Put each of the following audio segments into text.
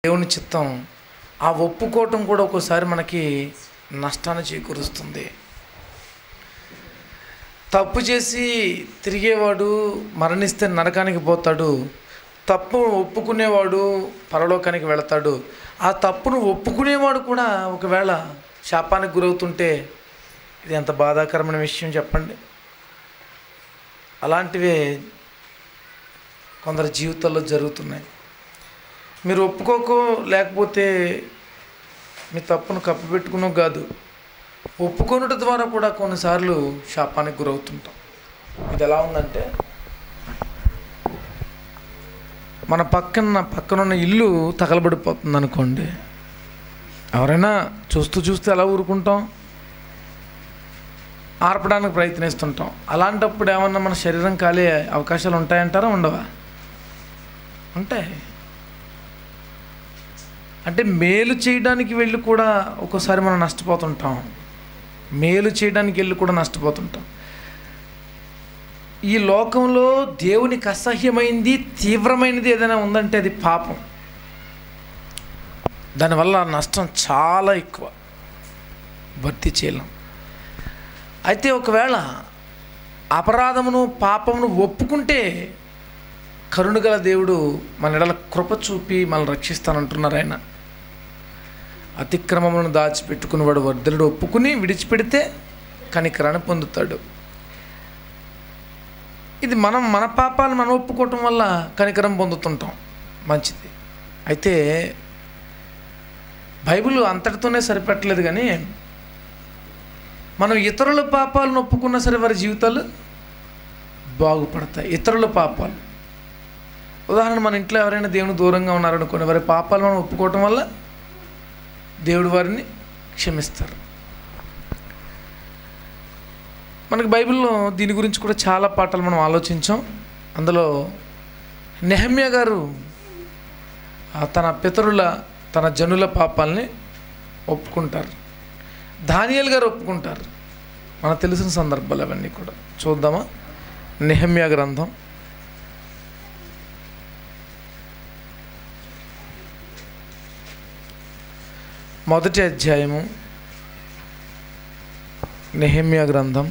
దేవుని చిత్తం ఆ ఒప్పుకోవటం కూడా ఒక్కోసారి మనకి నష్టాన్ని చేకూరుస్తుంది తప్పు చేసి తిరిగేవాడు మరణిస్తే నరకానికి పోతాడు తప్పు ఒప్పుకునేవాడు పరలోకానికి వెళతాడు ఆ తప్పును ఒప్పుకునేవాడు కూడా ఒకవేళ శాపానికి గురవుతుంటే ఇది ఎంత బాధాకరమైన విషయం చెప్పండి అలాంటివే కొందరి జీవితాల్లో జరుగుతున్నాయి మీరు ఒప్పుకోకో లేకపోతే మీ తప్పును కప్పిపెట్టుకునో కాదు ఒప్పుకొనుట ద్వారా కూడా కొన్నిసార్లు శాపానికి గురవుతుంటాం ఇది ఎలా ఉందంటే మన పక్కన పక్కనున్న ఇల్లు తగలబడిపోతుంది అనుకోండి ఎవరైనా చూస్తూ చూస్తే ఎలా ఊరుకుంటాం ఆర్పడానికి ప్రయత్నిస్తుంటాం అలాంటప్పుడు ఏమన్నా మన శరీరం కాలే అవకాశాలు ఉంటాయంటారా ఉండవా ఉంటాయి అంటే మేలు చేయడానికి వెళ్ళి కూడా ఒక్కోసారి మనం నష్టపోతుంటాం మేలు చేయడానికి వెళ్ళి కూడా నష్టపోతుంటాం ఈ లోకంలో దేవునికి అసహ్యమైంది తీవ్రమైనది ఏదైనా ఉందంటే అది పాపం దానివల్ల నష్టం చాలా ఎక్కువ భర్తీ చేయలేం అయితే ఒకవేళ అపరాధమును పాపమును ఒప్పుకుంటే కరుణగల దేవుడు మన ఎడల కృప చూపి మనల్ని రక్షిస్తానంటున్నారు ఆయన అతిక్రమములను దాచిపెట్టుకుని వాడు వర్ధనుడు ఒప్పుకుని విడిచిపెడితే కనికరాన్ని పొందుతాడు ఇది మనం మన పాపాలు మనం ఒప్పుకోవటం వల్ల కనికరం పొందుతుంటాం మంచిది అయితే బైబిల్ అంతటితోనే సరిపెట్టలేదు కానీ మనం ఇతరుల పాపాలను ఒప్పుకున్నా సరే వారి జీవితాలు బాగుపడతాయి ఇతరుల పాపాలు ఉదాహరణ మన ఇంట్లో ఎవరైనా దేవుని దూరంగా ఉన్నారనుకోండి వారి పాపాలు మనం ఒప్పుకోవటం వల్ల దేవుడు వారిని క్షమిస్తారు మనకి బైబిల్లో దీని గురించి కూడా చాలా పాటలు మనం ఆలోచించాం అందులో నెహమ్య గారు ఆ తన పితరుల తన జనుల పాపాలని ఒప్పుకుంటారు దానియల్ గారు ఒప్పుకుంటారు మనకు తెలిసిన సందర్భాలు అవన్నీ కూడా చూద్దామా నెహమ్య గ్రంథం మొదటి అధ్యాయము నెహమ్య గ్రంథం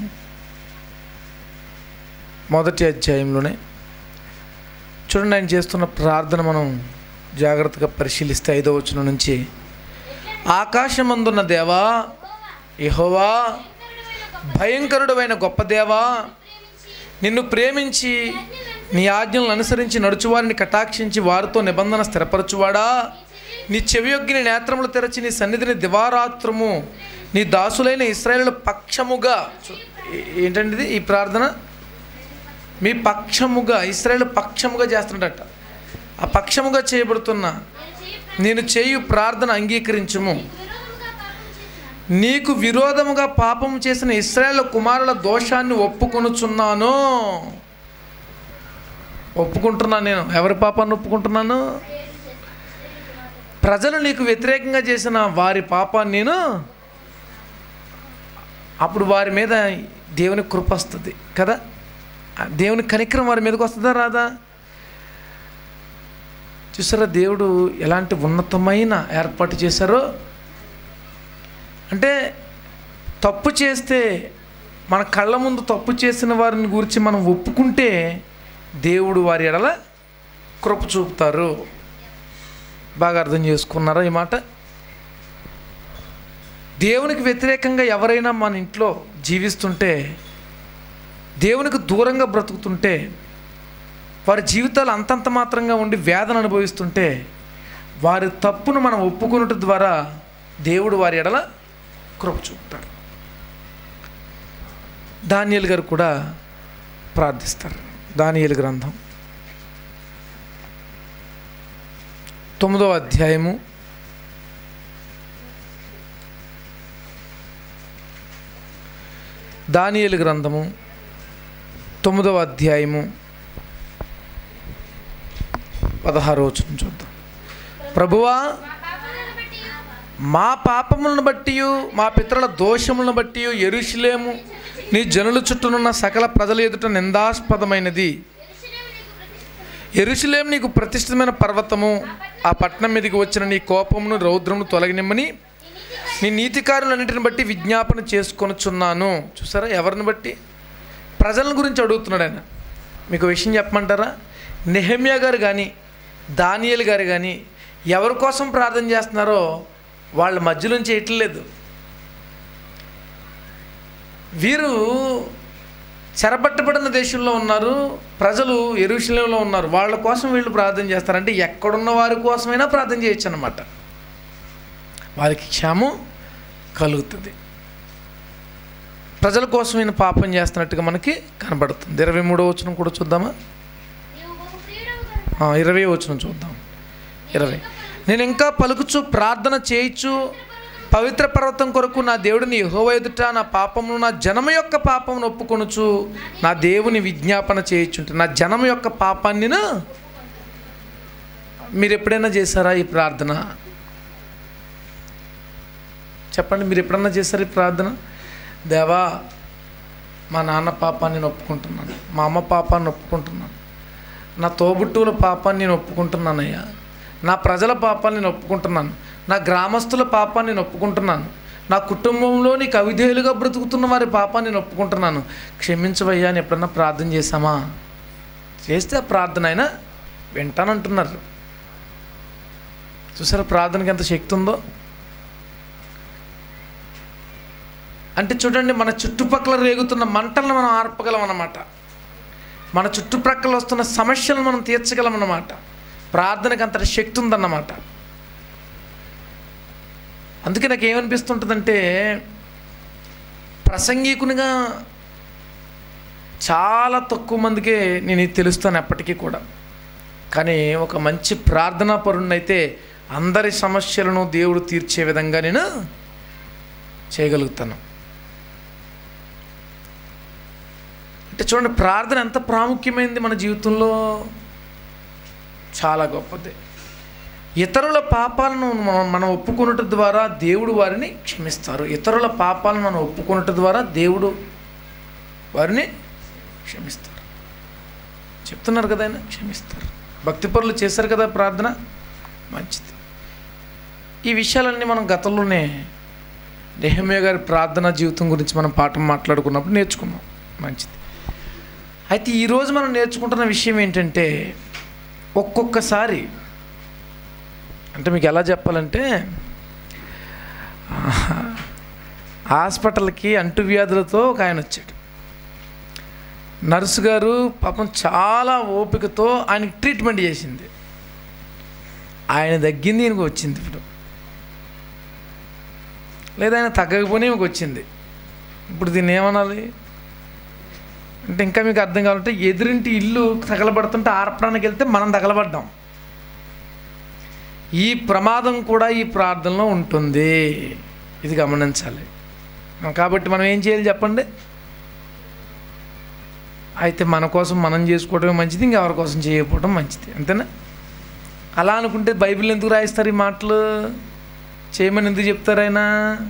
మొదటి అధ్యాయంలోనే చూడండి ఆయన చేస్తున్న ప్రార్థన మనం జాగ్రత్తగా పరిశీలిస్తే ఐదో వచనం నుంచి ఆకాశమందున్న దేవా యెహోవా భయంకరుడమైన గొప్ప దేవా నిన్ను ప్రేమించి నీ ఆజ్ఞలను అనుసరించి నడుచువారిని కటాక్షించి వారితో నిబంధన స్థిరపరచువాడా నీ చెవియొగ్గిన నేత్రములు తెరచి నీ సన్నిధిని దివారాత్రము నీ దాసులైన ఇస్రాయేల్ పక్షముగా చూ- ఏ- ఏంటండి ఇది ఈ ప్రార్థన మీ పక్షముగా ఇస్రాయేల్ పక్షముగా చేస్తున్నట్ట ఆ పక్షముగా చేయబడుతున్న నేను చేయు ప్రార్థన అంగీకరించుము నీకు విరోధముగా పాపము చేసిన ఇస్రాయేల్ కుమారుల దోషాన్ని ఒప్పుకొనుచున్నాను ఒప్పుకుంటున్నాను నేను ఎవరి పాపాన్ని ఒప్పుకుంటున్నాను ప్రజలు నీకు వ్యతిరేకంగా చేసిన వారి పాపాన్ని నేను అప్పుడు వారి మీద దేవుని కృప వస్తుంది కదా ఆ దేవుని కనికరం వారి మీదకి వస్తుందా రాదా చూసారా దేవుడు ఎలాంటి ఉన్నతమైన ఏర్పాటు చేశారో అంటే తప్పు చేస్తే మన కళ్ళ ముందు తప్పు చేసిన వారిని గురించి మనం ఒప్పుకుంటే దేవుడు వారి ఎడల కృప చూపుతారు బాగా అర్థం చేసుకున్నారా ఈ మాట దేవునికి వ్యతిరేకంగా ఎవరైనా మన ఇంట్లో జీవిస్తుంటే దేవునికి దూరంగా బ్రతుకుతుంటే వారి జీవితాలు అంతంత మాత్రంగా ఉండి వేదన అనుభవిస్తుంటే వారి తప్పును మనం ఒప్పుకున్నట ద్వారా దేవుడు వారి ఎడల కృప చూపుతాడు దానియలు గారు కూడా ప్రార్థిస్తారు దానియలు గ్రంథం తొమ్మిదవ అధ్యాయము దానియలు గ్రంథము తొమ్మిదవ అధ్యాయము పదహారో వచనం చూద్దాం ప్రభువా మా పాపములను బట్టి మా పితరుల దోషములను బట్టి ఎరుషులేము నీ జనుల చుట్టూనున్న సకల ప్రజల ఎదుట నిందాస్పదమైనది ఎరుషులేం నీకు ప్రతిష్ఠితమైన పర్వతము ఆ పట్టణం మీదకి వచ్చిన నీ కోపమును రౌద్రమును తొలగినిమ్మని నీ నీతికారులన్నింటిని బట్టి విజ్ఞాపన చేసుకొనుచున్నాను చూసారా ఎవరిని బట్టి ప్రజల గురించి అడుగుతున్నాడు ఆయన మీకు విషయం చెప్పమంటారా నెహమ్యా గారు కానీ దానియల్ గారు కానీ ఎవరి కోసం ప్రార్థన చేస్తున్నారో వాళ్ళ మధ్యలోంచి చేయట్లేదు వీరు చెరపట్టబడిన దేశంలో ఉన్నారు ప్రజలు ఎరుశలంలో ఉన్నారు వాళ్ళ కోసం వీళ్ళు ప్రార్థన చేస్తారంటే ఎక్కడున్న వారి కోసమైనా ప్రార్థన చేయొచ్చు అన్నమాట వారికి క్షేమం కలుగుతుంది ప్రజల కోసమైన పాపం చేస్తున్నట్టుగా మనకి కనబడుతుంది ఇరవై మూడో వచనం కూడా చూద్దామా నీవు బహు ప్రియుడవు గనుక ఆ, ఇరవై వచనం చూద్దాం ఇరవై నేను ఇంకా పలుకుచు ప్రార్థన చేయిచు పవిత్ర పర్వతం కొరకు నా దేవుడిని యెహోవా ఎదుట నా పాపమును నా జనము యొక్క పాపమును ఒప్పుకొనుచు నా దేవుని విజ్ఞాపన చేయించుంటే నా జనము యొక్క పాపాన్ని మీరు ఎప్పుడైనా చేశారా ఈ ప్రార్థన చెప్పండి మీరు ఎప్పుడన్నా చేశారా ఈ ప్రార్థన దేవా మా నాన్న పాపాన్ని నేను ఒప్పుకుంటున్నాను మా అమ్మ పాపాన్ని ఒప్పుకుంటున్నాను నా తోబుట్టువుల పాపాన్ని నేను ఒప్పుకుంటున్నానయ్యా నా ప్రజల పాపాన్ని నేను ఒప్పుకుంటున్నాను నా గ్రామస్తుల పాపాన్ని నేను ఒప్పుకుంటున్నాను నా కుటుంబంలో నీకు అవిధేయులుగా బ్రతుకుతున్న వారి పాపాన్ని నేను ఒప్పుకుంటున్నాను క్షమించవయ్యా అని ఎప్పుడన్నా ప్రార్థన చేశామా చేస్తే ఆ ప్రార్థన అయినా వింటానంటున్నారు చూసారా ప్రార్థనకి ఎంత శక్తి ఉందో అంటే చూడండి మన చుట్టుపక్కల రేగుతున్న మంటలను మనం ఆర్పగలం అన్నమాట మన చుట్టుప్రక్కల వస్తున్న సమస్యలను మనం తీర్చగలం అన్నమాట ప్రార్థనకు అంత శక్తి ఉందన్నమాట అందుకే నాకు ఏమనిపిస్తుంటుందంటే ప్రసంగికునిగా చాలా తక్కువ మందికే నేను ఇది తెలుస్తాను ఎప్పటికీ కూడా కానీ ఒక మంచి ప్రార్థనా పరుణ్ణైతే అందరి సమస్యలను దేవుడు తీర్చే విధంగా నేను చేయగలుగుతాను అంటే చూడండి ప్రార్థన ఎంత ప్రాముఖ్యమైంది మన జీవితంలో చాలా గొప్పది ఇతరుల పాపాలను మనం మనం ఒప్పుకొనుట ద్వారా దేవుడు వారిని క్షమిస్తారు ఇతరుల పాపాలను మనం ఒప్పుకొనుట ద్వారా దేవుడు వారిని క్షమిస్తారు చెప్తున్నారు కదా ఆయన క్షమిస్తారు భక్తి పరులు చేశారు కదా ప్రార్థన మంచిది ఈ విషయాలన్నీ మనం గతంలోనే నెహమ్య గారి ప్రార్థన జీవితం గురించి మనం పాఠం మాట్లాడుకున్నప్పుడు నేర్చుకున్నాం మంచిది అయితే ఈరోజు మనం నేర్చుకుంటున్న విషయం ఏంటంటే ఒక్కొక్కసారి అంటే మీకు ఎలా చెప్పాలంటే హాస్పిటల్కి అంటువ్యాధులతో ఒక ఆయన వచ్చాడు నర్సు గారు పాపం చాలా ఓపికతో ఆయనకి ట్రీట్మెంట్ చేసింది ఆయన తగ్గింది ఈయనకు వచ్చింది ఇప్పుడు లేదా ఆయన తగ్గకపోయినా ఈమెకు వచ్చింది ఇప్పుడు దీన్ని ఏమనాలి అంటే ఇంకా మీకు అర్థం కావాలంటే ఎదురింటి ఇల్లు తగలబడుతుంటే ఆర్పడానికి వెళ్తే మనం తగలబడ్డాం ఈ ప్రమాదం కూడా ఈ ప్రార్థనలో ఉంటుంది ఇది గమనించాలి కాబట్టి మనం ఏం చేయాలి చెప్పండి అయితే మన కోసం మనం చేసుకోవడమే మంచిది ఇంకెవరి కోసం చేయకపోవడం మంచిది అంతేనా అలా అనుకుంటే బైబిల్ ఎందుకు రాయిస్తారు ఈ మాటలు చేయమని ఎందుకు చెప్తారు ఆయన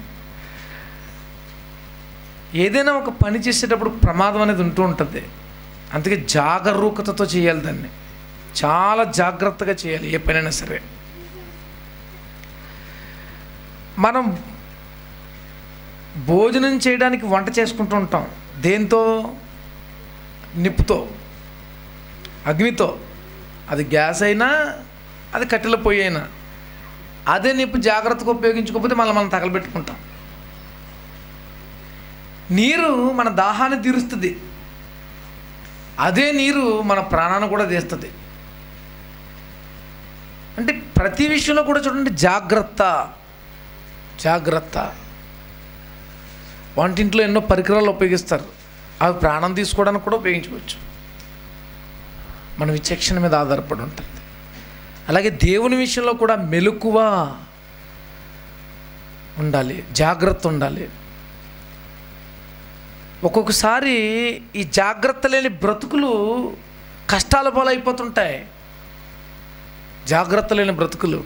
ఏదైనా ఒక పని చేసేటప్పుడు ప్రమాదం అనేది ఉంటూ ఉంటుంది అందుకే జాగరూకతతో చేయాలి దాన్ని చాలా జాగ్రత్తగా చేయాలి ఏ పనైనా సరే మనం భోజనం చేయడానికి వంట చేసుకుంటూ ఉంటాం దేంతో నిప్పుతో అగ్నితో అది గ్యాస్ అయినా అది కట్టెల పొయ్యి అయినా అదే నిప్పు జాగ్రత్తగా ఉపయోగించుకోకపోతే మళ్ళీ మనం తగలబెట్టుకుంటాం నీరు మన దాహాన్ని తీరుస్తుంది అదే నీరు మన ప్రాణాన్ని కూడా తీస్తుంది అంటే ప్రతి విషయంలో కూడా చూడండి జాగ్రత్త జాగ్రత్త వంటింట్లో ఎన్నో పరికరాలు ఉపయోగిస్తారు అవి ప్రాణం తీసుకోవడానికి కూడా ఉపయోగించుకోవచ్చు మన విచక్షణ మీద ఆధారపడి ఉంటుంది అలాగే దేవుని విషయంలో కూడా మెలకువ ఉండాలి జాగ్రత్త ఉండాలి ఒక్కొక్కసారి ఈ జాగ్రత్త లేని బ్రతుకులు కష్టాల పాలైపోతుంటాయి జాగ్రత్త లేని బ్రతుకులు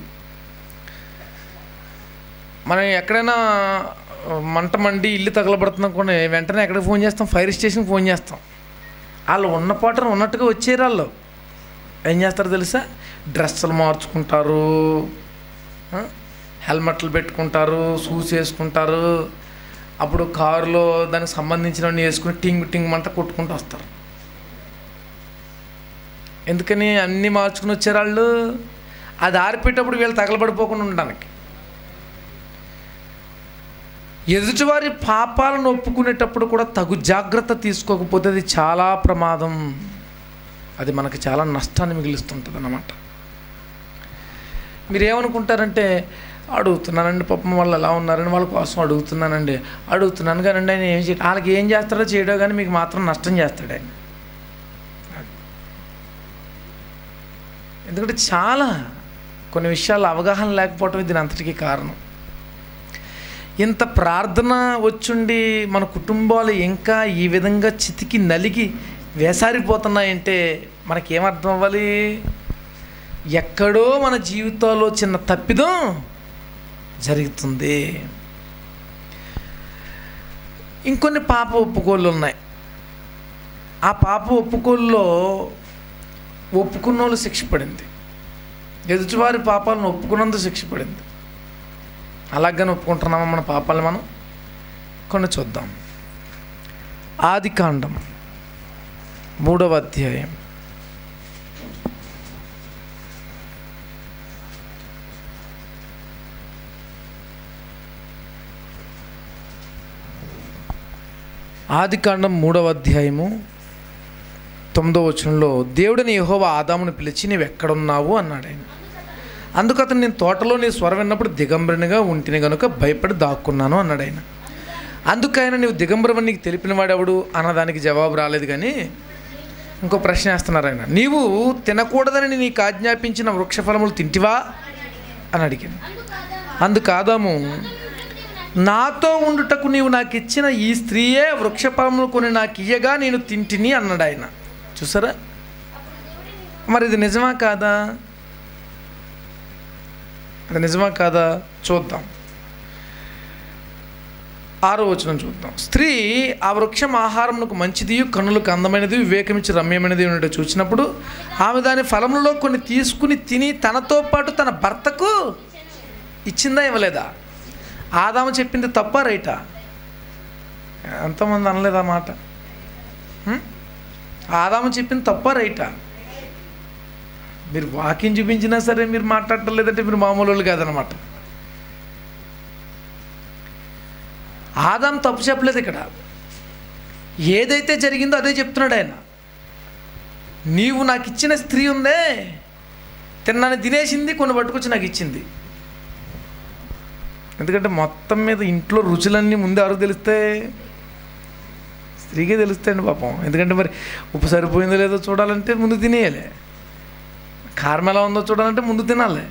మనం ఎక్కడైనా మంట మండి ఇల్లు తగలబడుతున్నాం కూడా వెంటనే ఎక్కడికి ఫోన్ చేస్తాం ఫైర్ స్టేషన్కి ఫోన్ చేస్తాం వాళ్ళు ఉన్న పాటను ఉన్నట్టుగా వచ్చేరు వాళ్ళు ఏం చేస్తారో తెలుసా డ్రెస్సులు మార్చుకుంటారు ఆ? హెల్మెట్లు పెట్టుకుంటారు షూస్ వేసుకుంటారు అప్పుడు కారులో దానికి సంబంధించినవన్నీ వేసుకుని టింగ్ టింగ్ మంట కొట్టుకుంటూ వస్తారు ఎందుకని అన్నీ మార్చుకుని వచ్చారు వాళ్ళు అది ఆరిపోయేటప్పుడు వీళ్ళు తగలబడిపోకుండా ఉండడానికి ఎదుటివారి పాపాలను ఒప్పుకునేటప్పుడు కూడా తగు జాగ్రత్త తీసుకోకపోతే అది చాలా ప్రమాదం అది మనకి చాలా నష్టాన్ని మిగిలిస్తుంటుంది అన్నమాట మీరు ఏమనుకుంటారంటే అడుగుతున్నానండి పాపం వాళ్ళు ఎలా ఉన్నారని వాళ్ళ కోసం అడుగుతున్నానండి అడుగుతున్నాను కానండి ఆయన ఏం చేయ వాళ్ళకి ఏం చేస్తాడో చేయడో కానీ మీకు మాత్రం నష్టం చేస్తాడు ఆయన ఎందుకంటే చాలా కొన్ని విషయాలు అవగాహన లేకపోవటం దీని అంతటికీ కారణం ఇంత ప్రార్థన వచ్చుండి మన కుటుంబాలు ఇంకా ఈ విధంగా చితికి నలిగి వేసారిపోతున్నాయంటే మనకేమర్థం అవ్వాలి ఎక్కడో మన జీవితాల్లో చిన్న తప్పిదం జరుగుతుంది ఇంకొన్ని పాప ఒప్పుకోళ్ళు ఉన్నాయి ఆ పాప ఒప్పుకోల్లో ఒప్పుకున్న వాళ్ళు శిక్ష పడింది ఎదుటివారి పాపాలను ఒప్పుకున్నందుకు శిక్ష పడింది అలాగని ఒప్పుకుంటున్నామా మన పాపాలను మనం కొన్ని చూద్దాం ఆది కాండం మూడవ అధ్యాయం ఆది కాండం మూడవ అధ్యాయము తొమ్మిదో వచనంలో దేవుడిని యెహోవా ఆదామును పిలిచి నీవు ఎక్కడున్నావు అన్నాడు ఆయన అందుకు అతను నేను తోటలో నీ స్వరం విన్నప్పుడు దిగంబరునిగా ఉంటిని గనుక భయపడి దాక్కున్నాను అన్నాడు ఆయన అందుకు ఆయన నీవు దిగంబరమని నీకు తెలిపిన వాడెవడు అన్నదానికి జవాబు రాలేదు కానీ ఇంకో ప్రశ్న వేస్తున్నారు ఆయన నీవు తినకూడదని నీకు ఆజ్ఞాపించిన వృక్షఫలములు తింటివా అని అడిగాను అందుకు ఆదాము నాతో ఉండుటకు నీవు నాకు ఇచ్చిన ఈ స్త్రీయే వృక్షఫలములు కొని నాకు ఇయ్యగా నేను తింటిని అన్నాడు ఆయన చూసారా మరి ఇది నిజమా కాదా అది నిజమా కాదా చూద్దాం ఆరో వచనం చూద్దాం స్త్రీ ఆ వృక్షం ఆహారమునకు మంచిది కన్నులకు అందమైనది వివేకమించి రమ్యమైనది ఉన్నట్టు చూసినప్పుడు ఆమె దాని ఫలములలో కొన్ని తీసుకుని తిని తనతో పాటు తన భర్తకు ఇచ్చిందా ఇవ్వలేదా ఆదాము చెప్పింది తప్ప రైటా ఎంతమంది అనలేదా మాట హ్మ్? ఆదాము చెప్పింది తప్ప రైటా మీరు వాకింగ్ చూపించినా సరే మీరు మాట్లాడటం లేదంటే మీరు మామూలు వాళ్ళు కాదనమాట ఆదాం తప్పు చెప్పలేదు ఇక్కడ ఏదైతే జరిగిందో అదే చెప్తున్నాడు ఆయన నీవు నాకు ఇచ్చిన స్త్రీ ఉందే తిన్నాను తినేసింది కొన్ని పట్టుకొచ్చి నాకు ఇచ్చింది ఎందుకంటే మొత్తం మీద ఇంట్లో రుచులన్నీ ముందే ఎవరికి తెలుస్తాయి స్త్రీకే తెలుస్తాయండి పాపం ఎందుకంటే మరి ఉప్పు సరిపోయిందో లేదో చూడాలంటే ముందు తినేయాలి కారం ఎలా ఉందో చూడాలంటే ముందు తినాలి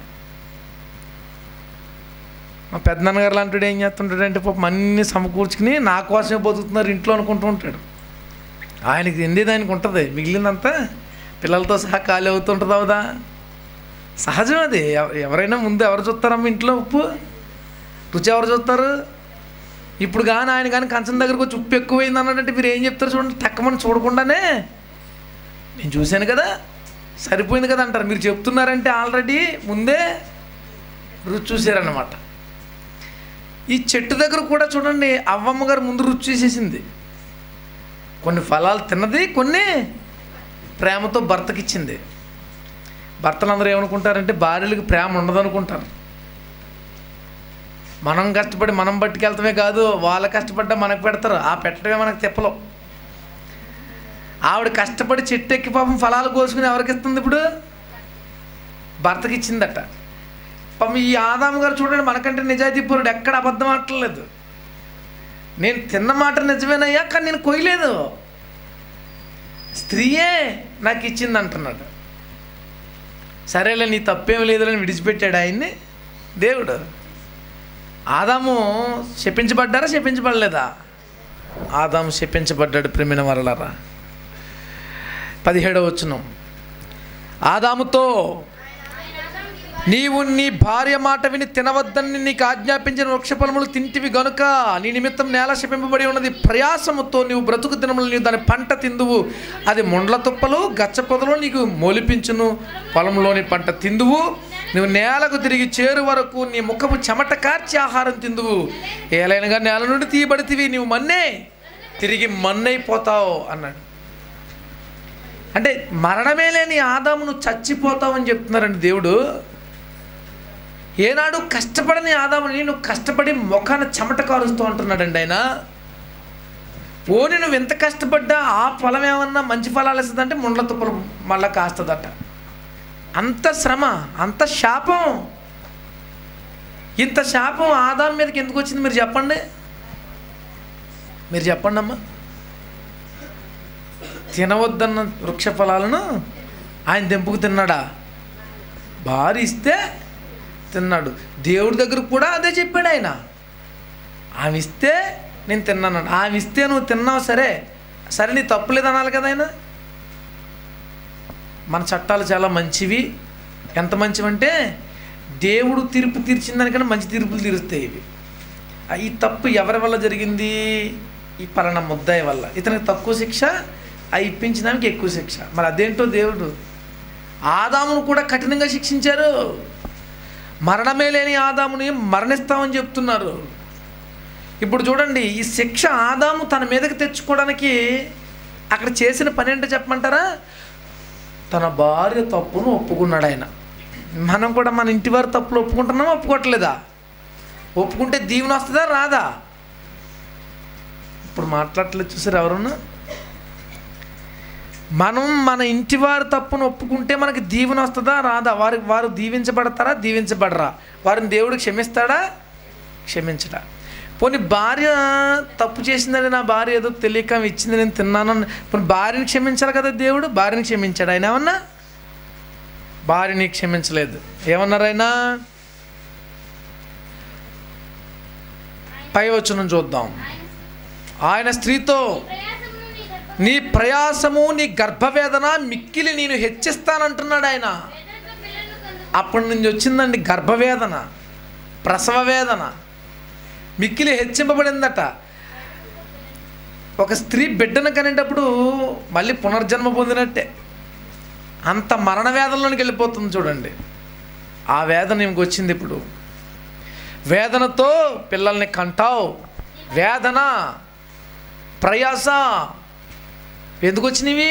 మా పెద్దనాన్నగారు లాంటి ఏం చేస్తుంటాడు అంటే పాపం అన్నీ సమకూర్చుకుని నా కోసమే బతుకుతున్నారు ఇంట్లో అనుకుంటూ ఉంటాడు ఆయనకి ఎండేది ఆయనకు ఉంటుంది మిగిలిందంతా పిల్లలతో సహా ఖాళీ అవుతుంటుంది అవుదా సహజం అది ఎవ- ఎవరైనా ముందు ఎవరు చూస్తారమ్మా ఇంట్లో ఉప్పు రుచి ఎవరు చూస్తారు ఇప్పుడు కానీ ఆయన కానీ కంచం దగ్గరకు వచ్చి ఉప్పు ఎక్కువైంది అన్నాడంటే మీరు ఏం చెప్తారు చూడండి తక్కమని చూడకుండానే నేను చూశాను కదా సరిపోయింది కదా అంటారు మీరు చెప్తున్నారంటే ఆల్రెడీ ముందే రుచి చూసారన్నమాట ఈ చెట్టు దగ్గర కూడా చూడండి అవ్వమ్మ గారు ముందు రుచి చూసేసింది కొన్ని ఫలాలు తిన్నది కొన్ని ప్రేమతో భర్తకి ఇచ్చింది భర్తలందరూ ఏమనుకుంటారంటే భార్యలకు ప్రేమ ఉండదనుకుంటారు మనం కష్టపడి మనం పట్టుకెళ్తామే కాదు వాళ్ళ కష్టపడ్డా మనకు పెడతారు ఆ పెట్టడమే మనకు తిప్పలో ఆవిడ కష్టపడి చెట్టు ఎక్కి పాపం ఫలాలు కోసుకుని ఎవరికి ఇస్తుంది ఇప్పుడు భర్తకి ఇచ్చిందట పాపం ఈ ఆదాము గారు చూడండి మనకంటే నిజాయితీపరుడు ఎక్కడ అబద్ధం ఆడలేదు నేను తిన్న మాట నిజమేనయ్యా కానీ నేను కొయ్యలేదు స్త్రీయే నాకు ఇచ్చింది అంటున్నాడు సరేలే నీ తప్పేం లేదని విడిచిపెట్టాడు ఆయన్ని దేవుడు ఆదాము శపించబడ్డారా శపించబడలేదా ఆదాము శపించబడ్డాడు ప్రేమిన వరలరా పదిహేడవ వచ్చును ఆదాముతో నీవు నీ భార్య మాట విని తినవద్దని నీకు ఆజ్ఞాపించిన వృక్ష ఫలములు తింటివి గనుక నీ నిమిత్తం నేల శపింపబడి ఉన్నది ప్రయాసముతో నీవు బ్రతుకు దినములు నీవు దాని పంట తిందువు అది ముండ్ల తుప్పలు గచ్చ పొదలు నీకు మొలిపించును పొలంలోని పంట తిందువు నువ్వు నేలకు తిరిగి చేరు వరకు నీ ముఖము చెమట కార్చి ఆహారం తిందువు ఏలైనగా నేల నుండి తీయబడితివి నీవు మన్నే తిరిగి మన్నైపోతావు అన్నాడు అంటే మరణమే లేని ఆదామును చచ్చిపోతావు అని చెప్తున్నారండి దేవుడు ఏనాడు కష్టపడని ఆదాముని నువ్వు కష్టపడి ముఖాన చెమట కారుస్తూ అంటున్నాడండి ఆయన పోనీ నువ్వు ఎంత కష్టపడ్డా ఆ ఫలం ఏమన్నా మంచి ఫలాలు ఇస్తుందంటే ముండ్ల తుప్పలు మళ్ళా కాస్తుందట అంత శ్రమ అంత శాపం ఇంత శాపం ఆదాం మీదకి ఎందుకు వచ్చింది మీరు చెప్పండి మీరు చెప్పండి అమ్మా తినవద్దన్న వృక్ష ఫలాలను ఆయన తెంపుకు తిన్నాడా భార్య ఇస్తే తిన్నాడు దేవుడి దగ్గర కూడా అదే చెప్పాడు ఆయన ఆమె ఇస్తే నేను తిన్నాను ఆమె ఇస్తే నువ్వు తిన్నావు సరే సరే నీ తప్పులేదు అనాలి కదా ఆయన మన చట్టాలు చాలా మంచివి ఎంత మంచివంటే దేవుడు తీర్పు తీర్చిన దానికన్నా మంచి తీర్పులు తీరుస్తాయి ఇవి ఆ, ఈ తప్పు ఎవరి వల్ల జరిగింది ఈ పలానా ముద్దాయి వల్ల ఇతనికి తక్కువ శిక్ష ఆ ఇప్పించడానికి ఎక్కువ శిక్ష మరి అదేంటో దేవుడు ఆదామును కూడా కఠినంగా శిక్షించారు మరణమే లేని ఆదాముని మరణిస్తామని చెప్తున్నారు ఇప్పుడు చూడండి ఈ శిక్ష ఆదాము తన మీదకి తెచ్చుకోవడానికి అక్కడ చేసిన పని ఏంటో చెప్పమంటారా తన భార్య తప్పును ఒప్పుకున్నాడు ఆయన మనం కూడా మన ఇంటి వారి తప్పులు ఒప్పుకుంటున్నామా ఒప్పుకోవట్లేదా ఒప్పుకుంటే దీవెన వస్తుందా రాదా ఇప్పుడు మాట్లాడట్లేదు చూసారు ఎవరన్నా మనం మన ఇంటి వారి తప్పును ఒప్పుకుంటే మనకి దీవెన వస్తుందా రాదా వారి వారు దీవించబడతారా దీవించబడరా వారిని దేవుడు క్షమిస్తాడా క్షమించడా పోనీ భార్య తప్పు చేసిందని నా భార్య ఏదో తెలియక ఆమె ఇచ్చింది నేను తిన్నాను పోనీ భార్యని క్షమించాలి కదా దేవుడు భార్యని క్షమించాడు ఆయన ఏమన్నా భార్యని క్షమించలేదు ఏమన్నారు ఆయన పై వచ్చును చూద్దాం ఆయన స్త్రీతో ప్రయాసమును నీ గర్భ నీ ప్రయాసము నీ గర్భవేదన మిక్కిలి నేను హెచ్చిస్తానంటున్నాడు ఆయన వేదనతో పిల్లలను కలుగు అప్పటి నుంచి వచ్చిందండి గర్భవేదన ప్రసవ వేదన మిక్కిలి హెచ్చింపబడిందట ఒక స్త్రీ బిడ్డను కనేటప్పుడు మళ్ళీ పునర్జన్మ పొందినట్టే అంత మరణ వేదనలోనికి వెళ్ళిపోతుంది చూడండి ఆ వేదన ఇంకొచ్చింది వచ్చింది ఇప్పుడు వేదనతో పిల్లల్ని కంటావు వేదన ప్రయాస ఎందుకు వచ్చినవి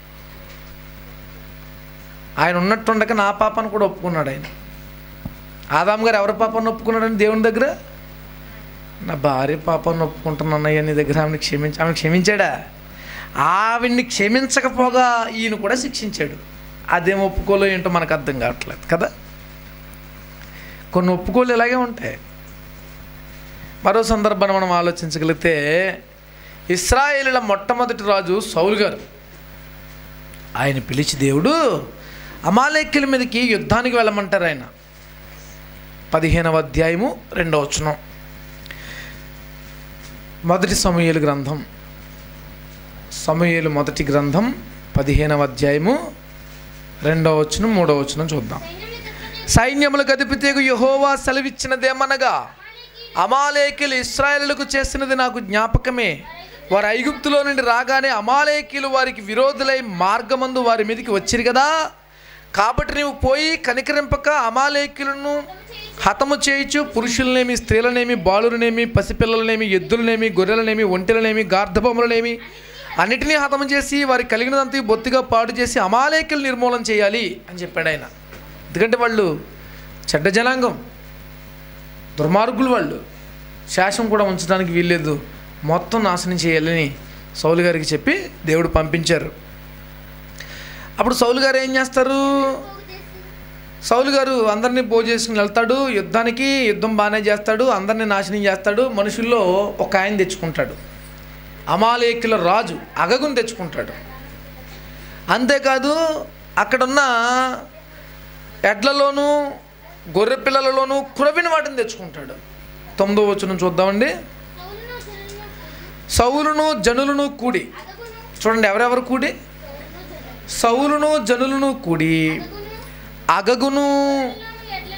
ఆయన ఉన్నట్టుండక నా పాపను కూడా ఒప్పుకున్నాడు ఆయన ఆదాం గారు ఎవరి పాపాన్ని ఒప్పుకున్నాడని దేవుని దగ్గర నా భార్య పాపాన్ని ఒప్పుకుంటున్నానయ్య నీ దగ్గర ఆమెను క్షమించి ఆమెను క్షమించాడా ఆవిడ్ని క్షమించకపోగా ఈయన కూడా శిక్షించాడు అదేం ఒప్పుకోలో ఏంటో మనకు అర్థం కావట్లేదు కదా కొన్ని ఒప్పుకోలు ఇలాగే ఉంటాయి మరో సందర్భాన్ని మనం ఆలోచించగలిగితే ఇస్రాయేలుల మొట్టమొదటి రాజు సౌలు గారు ఆయన పిలిచి దేవుడు అమాలేక్యుల మీదకి యుద్ధానికి వెళ్ళమంటారు ఆయన పదిహేనవ అధ్యాయము రెండవ వచనం మొదటి సమూయేలు గ్రంథం సమూయేలు మొదటి గ్రంథం పదిహేనవ అధ్యాయము రెండవ వచనం మూడవ వచనం చూద్దాం సైన్యము సైన్యములకు కత్తె అధిపతియగు యెహోవా సెలవిచ్చినదేమనగా అమాలేకులు ఇస్రాయేలులకు చేసినది నాకు జ్ఞాపకమే వారు ఐగుప్తులో నుండి రాగానే అమాలేకీలు వారికి విరోధులై మార్గమందు వారి మీదకి వచ్చిరు కదా కాబట్టి నీవు పోయి కనికరింపక అమాలేకులను హతము చేయించు పురుషులనేమి స్త్రీలనేమి బాలులనేమి పసిపిల్లలనేమి ఎద్దులనేమి గొర్రెలనేమి ఒంటెలనేమి గార్ధబొమ్మలనేమి అన్నిటినీ హతము చేసి వారికి కలిగినదంతా బొత్తిగా పాడు చేసి అమాలేకులు నిర్మూలన చేయాలి అని చెప్పాడు ఆయన ఎందుకంటే వాళ్ళు చెడ్డ జనాంగం దుర్మార్గులు వాళ్ళు శాసనం కూడా ఉంచడానికి వీల్లేదు మొత్తం నాశనం చేయాలని సౌలు గారికి చెప్పి దేవుడు పంపించారు అప్పుడు సౌలు గారు ఏం చేస్తారు సౌలు గారు అందరినీ పోగు చేసుకుని వెళ్తాడు యుద్ధానికి యుద్ధం బాగానే చేస్తాడు అందరినీ నాశనం చేస్తాడు మనుషుల్లో ఒక ఆయన తెచ్చుకుంటాడు అమాలేకుల రాజు అగగుని తెచ్చుకుంటాడు అంతేకాదు అక్కడున్న ఎడ్లలోనూ గొర్రె పిల్లలలోనూ కురవిన వాటిని తెచ్చుకుంటాడు తొమ్మిదో వచనం చూద్దామండి సౌలును జనులను సౌలును జనులను కూడి కూడి అగగును చూడండి ఎవరెవరు కూడి సౌలును జనులను కూడి అగగును అగగును ఎడ్లను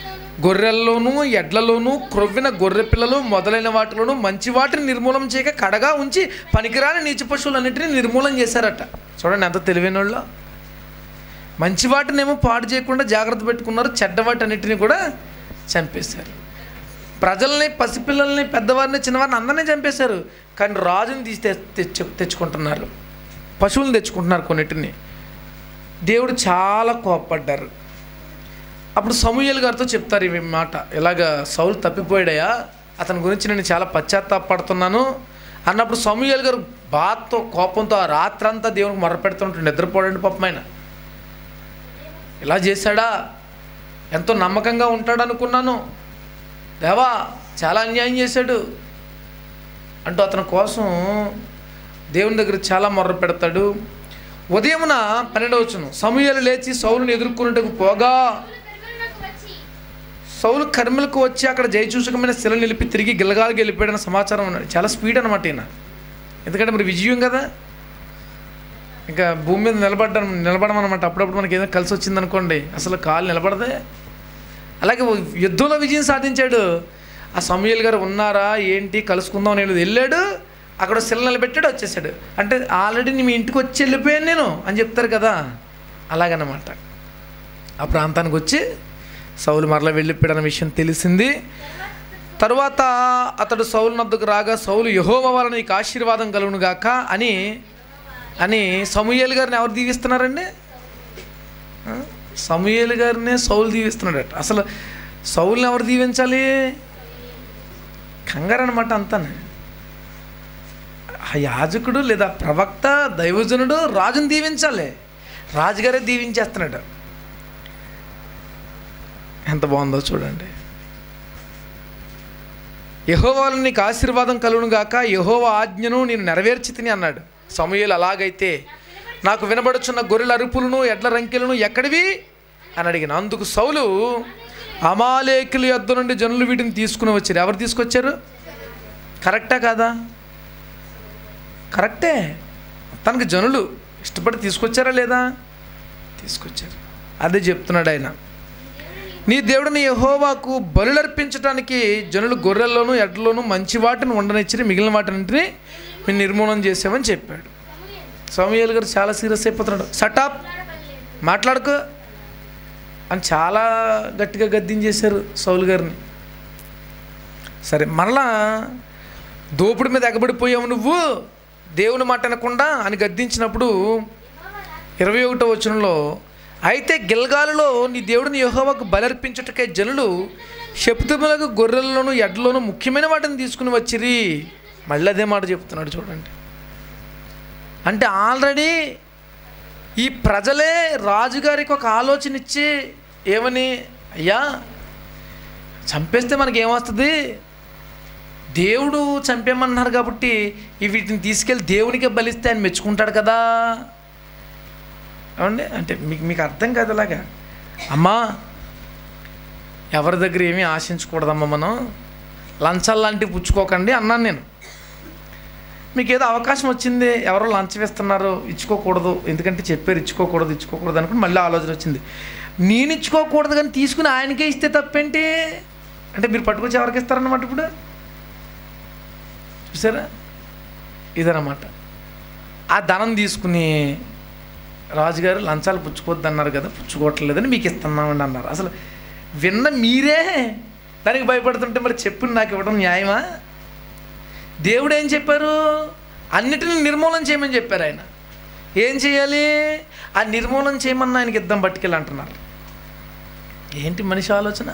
గొర్రెల్లోనూ ఎడ్లలోనూ క్రొవ్విన గొర్రె పిల్లలు మొదలైన వాటిలోనూ మంచి వాటిని నిర్మూలన చేయక కడగా ఉంచి పనికిరాని నీచ పశువులన్నింటినీ నిర్మూలన చేశారట చూడండి ఎంత తెలివైన వాళ్ళు మంచి వాటినేమో పాడు చేయకుండా జాగ్రత్త పెట్టుకున్నారు చెడ్డ వాటన్నిటిని కూడా చంపేశారు ప్రజల్ని పసిపిల్లల్ని పెద్దవారిని చిన్నవారిని అందరినీ చంపేశారు కానీ రాజుని తీసి తె- తెచ్చు తెచ్చుకుంటున్నారు పశువులను తెచ్చుకుంటున్నారు కొన్నిటిని దేవుడు చాలా కోప్పడ్డారు అప్పుడు సమూయేలు గారితో చెప్తారు ఇవి మాట ఇలాగ సౌలు తప్పిపోయాడయా అతని గురించి నేను చాలా పశ్చాత్తాపడుతున్నాను అన్నప్పుడు సమూయేలు గారు బాధతో కోపంతో ఆ రాత్రంతా దేవునికి మొర్ర పెడుతుంటే నిద్రపోడండి పాపం ఆయన ఇలా చేశాడా ఎంతో నమ్మకంగా ఉంటాడు అనుకున్నాను దేవా చాలా అన్యాయం చేశాడు అంటూ అతని కోసం దేవుని దగ్గర చాలా మొర్ర పెడతాడు ఉదయమున పన్నెండవచ్చును సమూహలు లేచి సౌలుని ఎదుర్కొన్నట్టుకు పోగా కర్మలకు వచ్చి సౌలు కర్మలకు వచ్చి అక్కడ జయచూచకమైన శిల నిలిపి తిరిగి గిలగాలు గెలిపాడన్న సమాచారం ఉన్నాడు చాలా స్పీడ్ అనమాట ఈయన ఎందుకంటే మరి విజయం కదా ఇంకా భూమి మీద నిలబడ్డం నిలబడమన్నమాట అప్పుడప్పుడు మనకి ఏదైనా కలిసి వచ్చింది అనుకోండి అసలు కాలు నిలబడదే అలాగే యుద్ధంలో విజయం సాధించాడు ఆ సమయల్ గారు ఉన్నారా ఏంటి కలుసుకుందాం నేను వెళ్ళాడు అక్కడ శిల నిలబెట్టాడు వచ్చేసాడు అంటే ఆల్రెడీ నీ మీ ఇంటికి వచ్చి వెళ్ళిపోయాను నేను అని చెప్తారు కదా అలాగనమాట ఆ ప్రాంతానికి వచ్చి సౌలు మరలా వెళ్ళిపోయాడన్న విషయం తెలిసింది తరువాత అతడు సౌలు నద్దకు రాగా సౌలు యహోవ వలన నీకు ఆశీర్వాదం కలుగును గాక అని అని సమూయేలు గారిని ఎవరు దీవిస్తున్నారండి ఆ? సమూయేలు గారినే సౌలు దీవిస్తున్నాడట అసలు సౌల్ని ఎవరు దీవించాలి కంగారు అనమాట అంతానే ఆ యాజకుడు లేదా ప్రవక్త దైవజనుడు రాజుని దీవించాలి రాజుగారే దీవించేస్తున్నాడు ఎంత బాగుందో చూడండి యహోవాలు నీకు ఆశీర్వాదం కలుగును గాక యహోవ ఆజ్ఞను నేను నెరవేర్చి తిని అన్నాడు సమూయేలు అలాగైతే నాకు వినబడుచున్న గొర్రెల అరుపులను ఎడ్ల రంకెలను ఎక్కడివి అని అడిగిన అందుకు సౌలు అమాలేకుల యొద్ద నుండి జనులు వీటిని తీసుకుని వచ్చారు ఎవరు తీసుకొచ్చారు కరెక్టా కాదా కరెక్టే తనకి జనులు ఇష్టపడి తీసుకొచ్చారా లేదా తీసుకొచ్చారు అదే చెప్తున్నాడు ఆయన నీ దేవుడిని యహోవాకు బలులర్పించడానికి జనులు గొర్రెల్లోనూ ఎడ్లలోనూ మంచి వాటిని ఉండనిచ్చి మిగిలిన వాటిని మేము నిర్మూలన చేసామని చెప్పాడు సమూహలు గారు చాలా సీరియస్ అయిపోతున్నాడు సటాప్ మాట్లాడుకో అని చాలా గట్టిగా గద్దించేశారు సౌలు గారిని సరే మరలా దోపుడి మీద ఎగబడిపోయావు నువ్వు దేవుని మాట అనకుండా అని గద్దించినప్పుడు ఇరవై ఒకటో వచనంలో అయితే గిల్గాలులో నీ దేవుడిని యెహోవాకు బలర్పించుటకే జనులు శబ్దములకు గొర్రెల్లోనూ ఎడ్లలోనూ ముఖ్యమైన వాటిని తీసుకుని వచ్చిరి మళ్ళీ అదే మాట చెప్తున్నాడు చూడండి అంటే ఆల్రెడీ ఈ ప్రజలే రాజుగారికి ఒక ఆలోచన ఇచ్చి ఏమని అయ్యా చంపేస్తే మనకి ఏమొస్తుంది దేవుడు చంపేమన్నారు కాబట్టి ఈ వీటిని తీసుకెళ్ళి దేవునికే బలిస్తే ఆయన మెచ్చుకుంటాడు కదా ఏమండి అంటే మీకు మీకు అర్థం కాదు అలాగా అమ్మా ఎవరి దగ్గర ఏమీ ఆశించకూడదమ్మా మనం లంచాలు లాంటివి పుచ్చుకోకండి అన్నాను నేను మీకు ఏదో అవకాశం వచ్చింది ఎవరో లంచం ఇస్తున్నారు ఇచ్చుకోకూడదు ఎందుకంటే చెప్పారు ఇచ్చుకోకూడదు ఇచ్చుకోకూడదు అనుకుని మళ్ళీ ఆలోచన వచ్చింది నేను ఇచ్చుకోకూడదు కానీ తీసుకుని ఆయనకే ఇస్తే తప్పేంటి అంటే మీరు పట్టుకొచ్చి ఎవరికి ఇస్తారన్నమాట ఇప్పుడు చూసారా ఇదన్నమాట ఆ ధనం తీసుకుని రాజుగారు లంచాలు పుచ్చుకోవద్దు అన్నారు కదా పుచ్చుకోవట్లేదని మీకు ఇస్తున్నామండి అన్నారు అసలు విన్న మీరే దానికి భయపడుతుంటే మరి చెప్పు నాకు ఇవ్వడం న్యాయమా దేవుడు ఏం చెప్పారు అన్నిటిని నిర్మూలన చేయమని చెప్పారు ఆయన ఏం చేయాలి ఆ నిర్మూలన చేయమని ఆయనకి ఇద్దాం పట్టుకెళ్ళి అంటున్నారు ఏంటి మనిషి ఆలోచన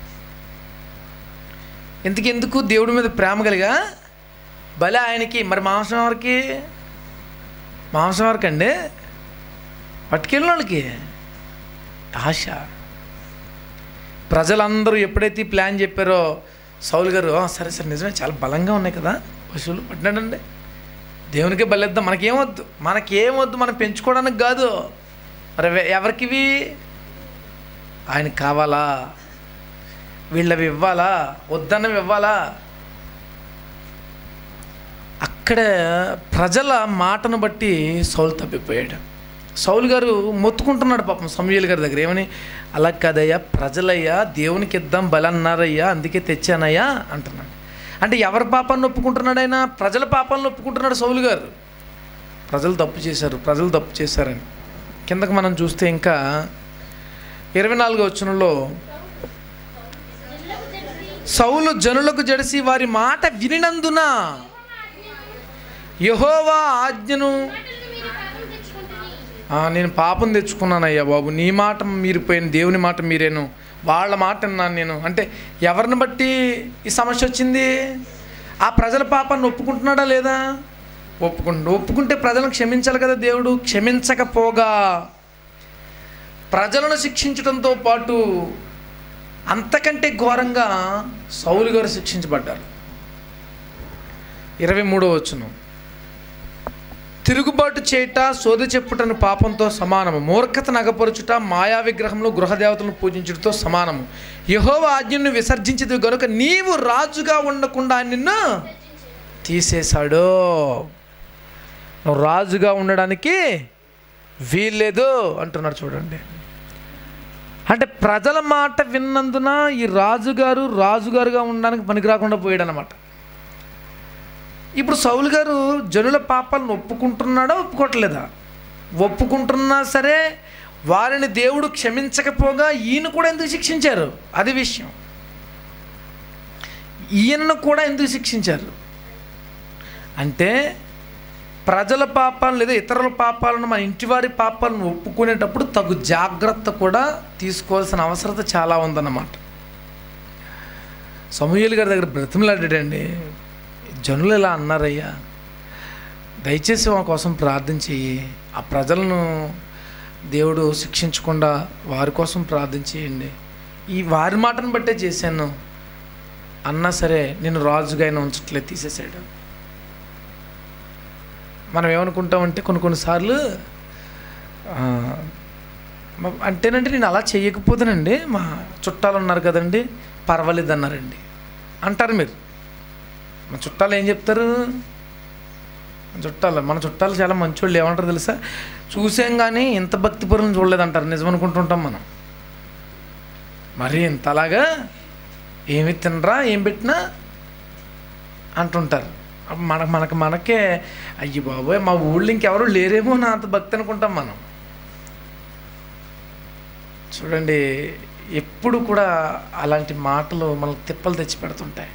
ఎందుకు ఎందుకు దేవుడి మీద ప్రేమ కలిగా బలి ఆయనకి మరి మాంసం ఎవరికి మాంసం ఎవరికండి పట్టుకెళ్ళిన వాళ్ళకి ఆశ ప్రజలందరూ ఎప్పుడైతే ఈ ప్లాన్ చెప్పారో సౌలు గారు "ఆ, సరే సరే నిజమే చాలా బలంగా ఉన్నాయి కదా పశువులు పట్టినాడండి దేవునికే బలిద్దాం మనకేమొద్దు మనకేమొద్దు మనం పెంచుకోవడానికి కాదు మరి ఎవ- ఎవరికివి ఆయనకి కావాలా వీళ్ళవి ఇవ్వాలా వద్దన్నవి ఇవ్వాలా అక్కడ ప్రజల మాటను బట్టి సౌలు తప్పిపోయాడు సౌలు గారు మొత్తుకుంటున్నాడు పాపం సమూయేలు గారి దగ్గర ఏమని అలా కదయ్యా ప్రజలయ్యా దేవునికి ఇద్దాం బలన్నారయ్యా అందుకే తెచ్చానయ్యా అంటున్నాడు అంటే ఎవరి పాపాన్ని ఒప్పుకుంటున్నాడు ఆయన ప్రజల పాపాలను ఒప్పుకుంటున్నాడు సౌలు గారు ప్రజలు తప్పు చేశారు ప్రజలు తప్పు చేశారని కిందకు మనం చూస్తే ఇంకా ఇరవై నాలుగో వచనంలో సౌలు జనులకు జడిసి వారి మాట వినినందున యహోవా ఆజ్ఞను మాటలను మీరు పాపం తెచ్చుకుంటుని ఆ, నేను పాపం తెచ్చుకున్నానయ్యా బాబు నీ మాట మీరిపోయిన దేవుని మాట మీరేను వాళ్ళ మాట విన్నాను నేను అంటే ఎవరిని బట్టి ఈ సమస్య వచ్చింది ఆ ప్రజల పాపాన్ని ఒప్పుకుంటున్నాడా లేదా ఒప్పుకుంటు ఒప్పుకుంటే ప్రజలను క్షమించాలి కదా దేవుడు క్షమించకపోగా ప్రజలను శిక్షించడంతో పాటు అంతకంటే ఘోరంగా సౌలు గారు శిక్షించబడ్డారు ఇరవై మూడో వచ్చును తిరుగుబాటు చేయుట సోది చెప్పుటను పాపంతో సమానము మూర్ఖత నగపరుచుట మాయా విగ్రహంలో గృహదేవతలను పూజించుటతో సమానము యహోవ ఆజ్ఞను విసర్జించదు గనుక నీవు రాజుగా ఉండకుండా నిన్ను తీసేశాడు నువ్వు రాజుగా ఉండడానికి వీల్లేదు అంటున్నాడు చూడండి అంటే ప్రజల మాట విన్నందున ఈ రాజుగారు రాజుగారుగా ఉండడానికి పనికి రాకుండా పోయాడు అనమాట ఇప్పుడు సౌలు గారు జనుల పాపాలను ఒప్పుకుంటున్నాడా ఒప్పుకోవట్లేదా ఒప్పుకుంటున్నా సరే వారిని దేవుడు క్షమించకపోగా ఈయన కూడా ఎందుకు శిక్షించారు అది విషయం ఈయనను కూడా ఎందుకు శిక్షించారు అంటే ప్రజల పాపాలను లేదా ఇతరుల పాపాలను మన ఇంటివారి పాపాలను ఒప్పుకునేటప్పుడు తగు జాగ్రత్త కూడా తీసుకోవాల్సిన అవసరత చాలా ఉందన్నమాట సమూహలు గారి దగ్గర బ్రతిమలాడాడండి జనులు ఇలా అన్నారయ్యా దయచేసి మా కోసం ప్రార్థన చెయ్యి ఆ ప్రజలను దేవుడు శిక్షించకుండా వారి కోసం ప్రార్థన చేయండి ఈ వారి మాటను బట్టే చేశాను అన్నా సరే నేను రాజుగా అయినా ఉంచట్లేదు తీసేసాడు మనం ఏమనుకుంటామంటే కొన్ని కొన్నిసార్లు ఆ, మ- అంటేనంటే నేను అలా చేయకపోతేనండి మా చుట్టాలు ఉన్నారు కదండి పర్వాలేదు అన్నారండి అంటారు మీరు మా చుట్టాలు ఏం చెప్తారు మన చుట్టాలు మన చుట్టాలు చాలా మంచోళ్ళు ఏమంటారు తెలుసా చూసాం కానీ ఇంత భక్తిపరులను చూడలేదంటారు నిజం అనుకుంటుంటాం మనం మరి ఇంతలాగా ఏమి తినరా ఏం పెట్టినా అంటుంటారు అప్పుడు మన మనకు మనకే అయ్యి బాబోయ్ మా ఊళ్ళో ఇంకెవరు లేరేమో నా అంత భక్తి అనుకుంటాం మనం చూడండి ఎప్పుడు కూడా అలాంటి మాటలు మనకు తిప్పలు తెచ్చి పెడుతుంటాయి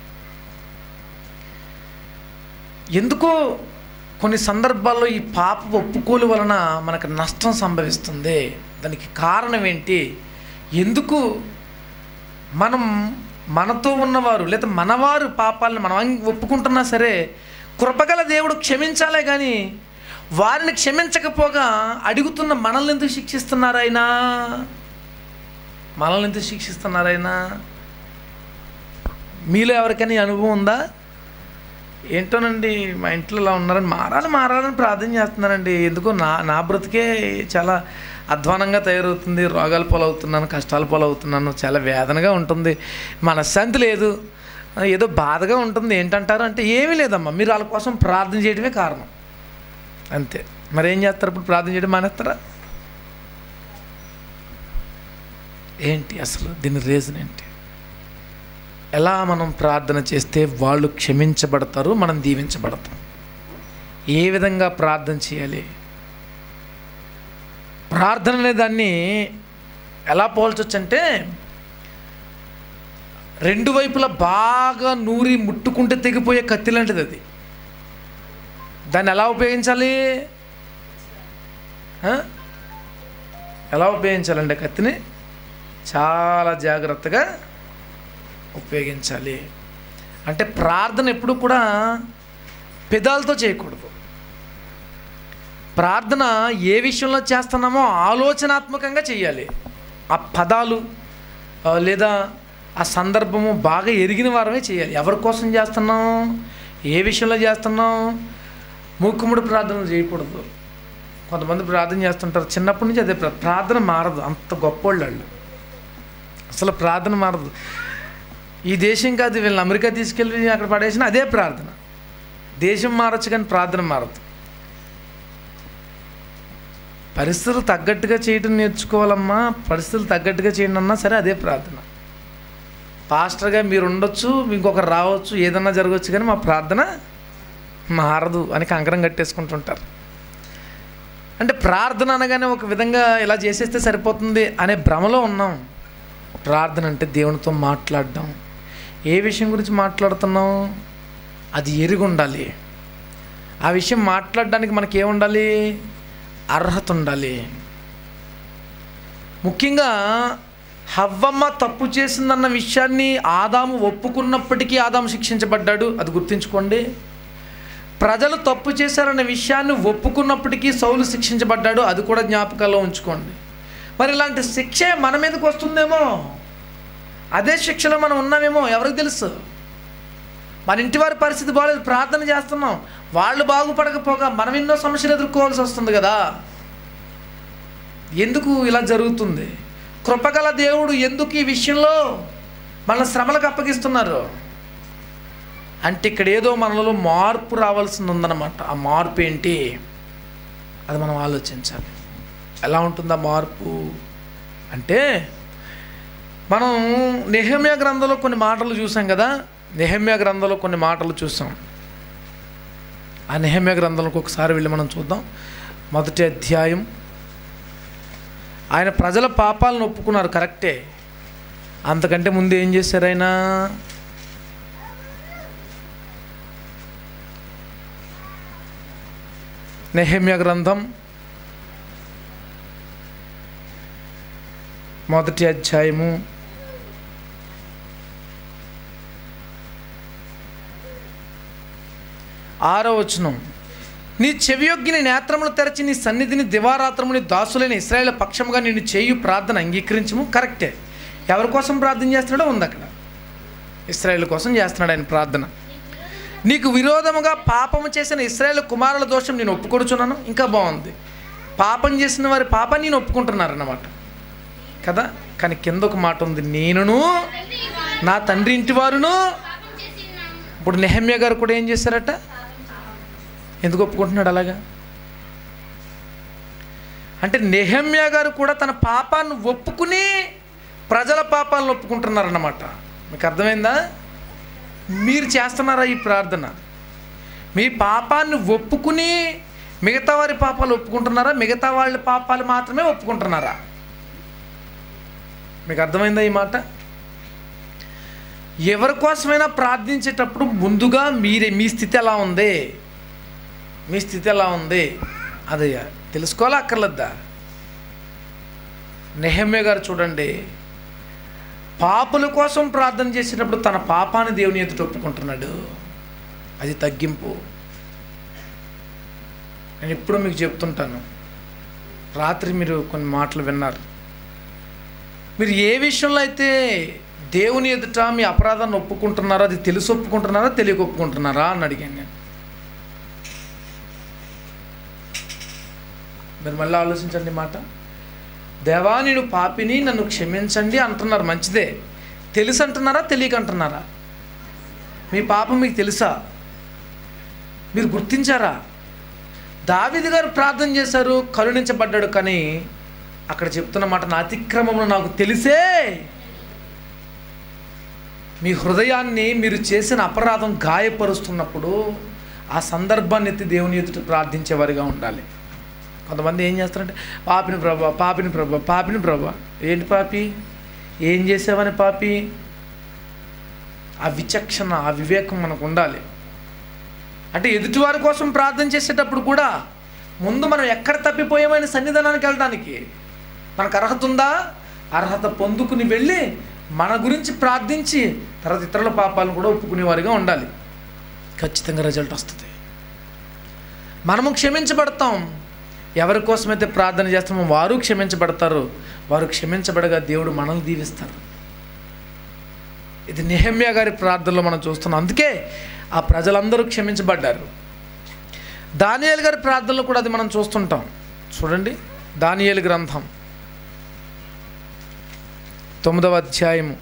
ఎందుకో కొన్ని సందర్భాల్లో ఈ పాప ఒప్పుకోలు వలన మనకు నష్టం సంభవిస్తుంది దానికి కారణం ఏంటి ఎందుకు మనం మనతో ఉన్నవారు లేదా మనవారు పాపాలను మనం అంగీ- ఒప్పుకుంటున్నా సరే కృపగల దేవుడు క్షమించాలే కానీ వారిని క్షమించకపోగా అడుగుతున్న మనల్ని ఎందుకు శిక్షిస్తున్నారు ఆయన మనల్ని ఎందుకు శిక్షిస్తున్నారు ఆయన మీలో ఎవరికైనా ఈ అనుభవం ఉందా ఏంటోనండి మా ఇంట్లో ఇలా ఉన్నారని మారాలి మారాలని ప్రార్థన చేస్తున్నానండి ఎందుకో నా నా బ్రతికే చాలా అధ్వానంగా తయారవుతుంది రోగాల పాలవుతున్నాను కష్టాల పాలవుతున్నాను చాలా వేదనగా ఉంటుంది మనశ్శాంతి లేదు ఏదో బాధగా ఉంటుంది ఏంటంటారు అంటే ఏమీ లేదమ్మా మీరు వాళ్ళ కోసం ప్రార్థన చేయడమే కారణం అంతే మరి ఏం చేస్తారు ఇప్పుడు ప్రార్థన చేయడం మానేస్తారా ఏంటి అసలు దీని రీజన్ ఏంటి ఎలా మనం ప్రార్థన చేస్తే వాళ్ళు క్షమించబడతారు మనం దీవించబడతాం ఏ విధంగా ప్రార్థన చేయాలి ప్రార్థన అనే దాన్ని ఎలా పోల్చొచ్చు అంటే రెండు వైపులా బాగా నూరి ముట్టుకుంటే తెగిపోయే కత్తి లాంటిది అది దాన్ని ఎలా ఉపయోగించాలి ఆ? ఎలా ఉపయోగించాలండి ఆ కత్తిని చాలా జాగ్రత్తగా ఉపయోగించాలి అంటే ప్రార్థన ఎప్పుడు కూడా పెదాలతో చేయకూడదు ప్రార్థన ఏ విషయంలో చేస్తున్నామో ఆలోచనాత్మకంగా చేయాలి ఆ పదాలు ఆ, లేదా ఆ సందర్భము బాగా ఎరిగిన వారమే చేయాలి ఎవరి కోసం చేస్తున్నాం ఏ విషయంలో చేస్తున్నాం మూకుముడు ప్రార్థన చేయకూడదు కొంతమంది ప్రార్థన చేస్తుంటారు చిన్నప్పటి నుంచి అదే ప్రా- ప్రార్థన మారదు అంత గొప్పోళ్ళు వాళ్ళు అసలు ప్రార్థన మారదు ఈ దేశం కాదు వీళ్ళని అమెరికా తీసుకెళ్ళి అక్కడ పడేసిన అదే ప్రార్థన దేశం మారచ్చు కానీ ప్రార్థన మారదు పరిస్థితులు తగ్గట్టుగా చేయటం నేర్చుకోవాలమ్మా పరిస్థితులు తగ్గట్టుగా చేయండి అన్నా సరే అదే ప్రార్థన పాస్టర్గా మీరు ఉండొచ్చు ఇంకొకరు రావచ్చు ఏదన్నా జరగవచ్చు కానీ మా ప్రార్థన మారదు అని కంకరం కట్టేసుకుంటుంటారు అంటే ప్రార్థన అనగానే ఒక విధంగా ఇలా చేసేస్తే సరిపోతుంది అనే భ్రమలో ఉన్నాం ప్రార్థన అంటే దేవునితో మాట్లాడడం ఏ విషయం గురించి మాట్లాడుతున్నాం అది ఎరిగి ఉండాలి ఆ విషయం మాట్లాడడానికి మనకి ఏముండాలి అర్హత ఉండాలి ముఖ్యంగా హవ్వమ్మ తప్పు చేసిందన్న విషయాన్ని ఆదాము ఒప్పుకున్నప్పటికీ ఆదాము శిక్షించబడ్డాడు అది గుర్తుంచుకోండి ప్రజలు తప్పు చేశారన్న విషయాన్ని ఒప్పుకున్నప్పటికీ సౌలు శిక్షించబడ్డాడు అది కూడా జ్ఞాపకాల్లో ఉంచుకోండి మరి ఇలాంటి శిక్షే మన మీదకి వస్తుందేమో అదే శిక్షలో మనం ఉన్నామేమో ఎవరికి తెలుసు మన ఇంటి వారి పరిస్థితి బాగాలేదు ప్రార్థన చేస్తున్నాం వాళ్ళు బాగుపడకపోగా మనం ఎన్నో సమస్యలు ఎదుర్కోవాల్సి వస్తుంది కదా ఎందుకు ఇలా జరుగుతుంది కృపగల దేవుడు ఎందుకు ఈ విషయంలో మన శ్రమలకు అప్పగిస్తున్నారు అంటే ఇక్కడ ఏదో మనలో మార్పు రావాల్సింది ఉందన్నమాట ఆ మార్పు ఏంటి అది మనం ఆలోచించాలి ఎలా ఉంటుంది ఆ మార్పు అంటే మనం నెహమ్యా గ్రంథంలో కొన్ని మాటలు చూసాం కదా నెహమ్యా గ్రంథంలో కొన్ని మాటలు చూసాం ఆ నెహమ్యా గ్రంథంలోకి ఒకసారి వెళ్ళి మనం చూద్దాం మొదటి అధ్యాయం ఆయన ప్రజల పాపాలను ఒప్పుకున్నారు కరెక్టే అంతకంటే ముందు ఏం చేశారు ఆయన నెహమ్య గ్రంథం మొదటి అధ్యాయము ఆరో వచనం నీ చెవియొగ్గిని నేత్రములు తెరచి నీ సన్నిధిని దివారాత్రముని దాసులైన ఇస్రాయేల్ పక్షముగా నిన్ను చేయు ప్రార్థన అంగీకరించము కరెక్టే ఎవరి కోసం ప్రార్థన చేస్తున్నాడో ఉంది అక్కడ ఇస్రాయేల్ కోసం చేస్తున్నాడు ఆయన ప్రార్థన నీకు విరోధముగా పాపము చేసిన ఇస్రాయేల్ కుమారుల దోషం నేను ఒప్పుకొడుచున్నాను ఇంకా బాగుంది పాపం చేసిన వారి పాపాన్ని నేను ఒప్పుకుంటున్నారన్నమాట కదా కానీ కింద ఒక మాట ఉంది నేనును నా తండ్రి ఇంటి వారును పాపం చేసి ఉన్నాము ఇప్పుడు నెహమ్య గారు కూడా ఏం చేశారట ఎందుకు ఒప్పుకుంటున్నాడు అలాగా అంటే నెహమ్య గారు కూడా తన పాపాన్ని ఒప్పుకుని ప్రజల పాపాలను ఒప్పుకుంటున్నారన్నమాట మీకు అర్థమైందా మీరు చేస్తున్నారా ఈ ప్రార్థన మీ పాపాన్ని ఒప్పుకుని మిగతా వారి పాపాలు ఒప్పుకుంటున్నారా మిగతా వాళ్ళ పాపాలు మాత్రమే ఒప్పుకుంటున్నారా మీకు అర్థమైందా ఈ మాట ఎవరి కోసమైనా ప్రార్థించేటప్పుడు ముందుగా మీరే మీ స్థితి ఎలా ఉంది మీ స్థితి ఎలా ఉంది అది తెలుసుకోవాలా అక్కర్లేద్దా నెహమ్య గారు చూడండి పాపుల కోసం ప్రార్థన చేసేటప్పుడు తన పాపాన్ని దేవుని ఎదుట ఒప్పుకుంటున్నాడు అది తగ్గింపు నేను ఇప్పుడు మీకు చెప్తుంటాను రాత్రి మీరు కొన్ని మాటలు విన్నారు మీరు ఏ విషయంలో అయితే దేవుని ఎదుట మీ అపరాధాన్ని ఒప్పుకుంటున్నారో అది తెలిసి ఒప్పుకుంటున్నారా తెలియక ఒప్పుకుంటున్నారా అని అడిగాను నేను మీరు మళ్ళీ ఆలోచించండి ఈ మాట దేవా నేను పాపిని నన్ను క్షమించండి అంటున్నారు మంచిదే తెలిసి అంటున్నారా తెలియక అంటున్నారా మీ పాపం మీకు తెలుసా మీరు గుర్తించారా దావిది గారు ప్రార్థన చేశారు కరుణించబడ్డాడు కానీ అక్కడ చెప్తున్న మాట నా అతిక్రమములు నాకు తెలిసే మీ హృదయాన్ని మీరు చేసిన అపరాధం గాయపరుస్తున్నప్పుడు ఆ సందర్భాన్ని ఎత్తి దేవుని ఎదుట ప్రార్థించేవారిగా ఉండాలి కొంతమంది ఏం చేస్తారంటే పాపిని ప్రభా పాపిని ప్రభా పాపిని ప్రభా ఏంటి పాపి ఏం చేసావని పాపి ఆ విచక్షణ ఆ వివేకం మనకు ఉండాలి అంటే ఎదుటివారి కోసం ప్రార్థన చేసేటప్పుడు కూడా ముందు మనం ఎక్కడ తప్పిపోయామని సన్నిధానానికి వెళ్ళడానికి మనకు అర్హత ఉందా అర్హత పొందుకుని వెళ్ళి మన గురించి ప్రార్థించి తర్వాత ఇతరుల పాపాలను కూడా ఒప్పుకునేవారిగా ఉండాలి ఖచ్చితంగా రిజల్ట్ వస్తుంది మనము క్షమించబడతాం ఎవరి కోసమైతే ప్రార్థన చేస్తామో వారు క్షమించబడతారు వారు క్షమించబడగా దేవుడు మనల్ని దీవిస్తారు ఇది నెహమ్యా గారి ప్రార్థనలో మనం చూస్తున్నాం అందుకే ఆ ప్రజలందరూ క్షమించబడ్డారు దానియేలు గారి ప్రార్థనలో కూడా అది మనం చూస్తుంటాం చూడండి దానియేలు గ్రంథం తొమ్మిదవ అధ్యాయము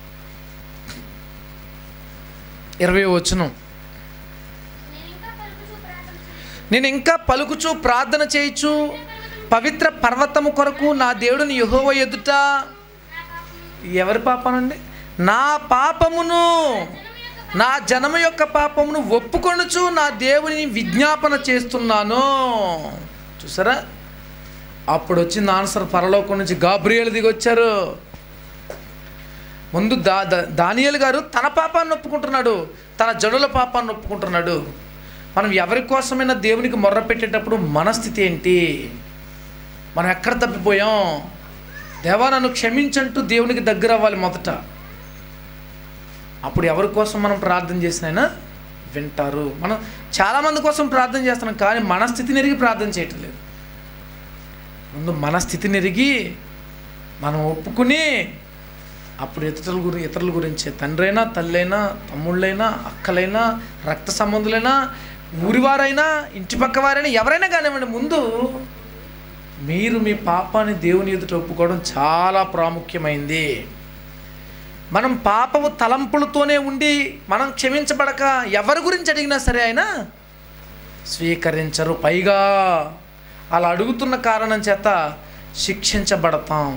ఇరవై వచనం నేను ఇంకా పలుకుచూ ప్రార్థన చేయుచు నేను ఇంకా పలుకుచూ ప్రార్థన చేయొచ్చు పవిత్ర పర్వతము కొరకు నా దేవుడిని యెహోవా ఎదుట ఎవరి పాపనండి నా పాపమును నా జనము యొక్క పాపమును ఒప్పుకొనుచు నా దేవుని విజ్ఞాపన చేస్తున్నాను చూసారా అప్పుడు వచ్చింది ఆన్సర్ పరలోకం నుంచి గాబ్రియలు దిగి వచ్చారు ముందు దా దా- దానియేలు గారు తన పాపాన్ని ఒప్పుకుంటున్నాడు తన జడుల పాపాన్ని ఒప్పుకుంటున్నాడు మనం ఎవరి కోసమైనా దేవునికి మొర్ర పెట్టేటప్పుడు మన స్థితి ఏంటి మనం ఎక్కడ తప్పిపోయాం దేవా నన్ను క్షమించంటూ దేవునికి దగ్గర అవ్వాలి మొదట అప్పుడు ఎవరి కోసం మనం ప్రార్థన చేసినైనా వింటారు మనం చాలామంది కోసం ప్రార్థన చేస్తున్నాం కానీ మన స్థితిని ఎరిగి ప్రార్థన చేయటం లేదు ముందు మన స్థితిని ఎరిగి మనం ఒప్పుకుని అప్పుడు ఇతరుల గురి ఇతరుల గురించి తండ్రైనా తల్లైనా తమ్ముళ్ళైనా అక్కలైనా రక్త సంబంధులైనా ఊరివారైనా ఇంటి పక్క వారైనా ఎవరైనా కానివ్వండి ముందు మీరు మీ పాపాన్ని దేవుని ఎదుట ఒప్పుకోవడం చాలా ప్రాముఖ్యమైంది మనం పాపము తలంపులతోనే ఉండి మనం క్షమించబడక ఎవరి గురించి అడిగినా సరే ఆయన స్వీకరించరు పైగా అలా అడుగుతున్న కారణం చేత శిక్షించబడతాం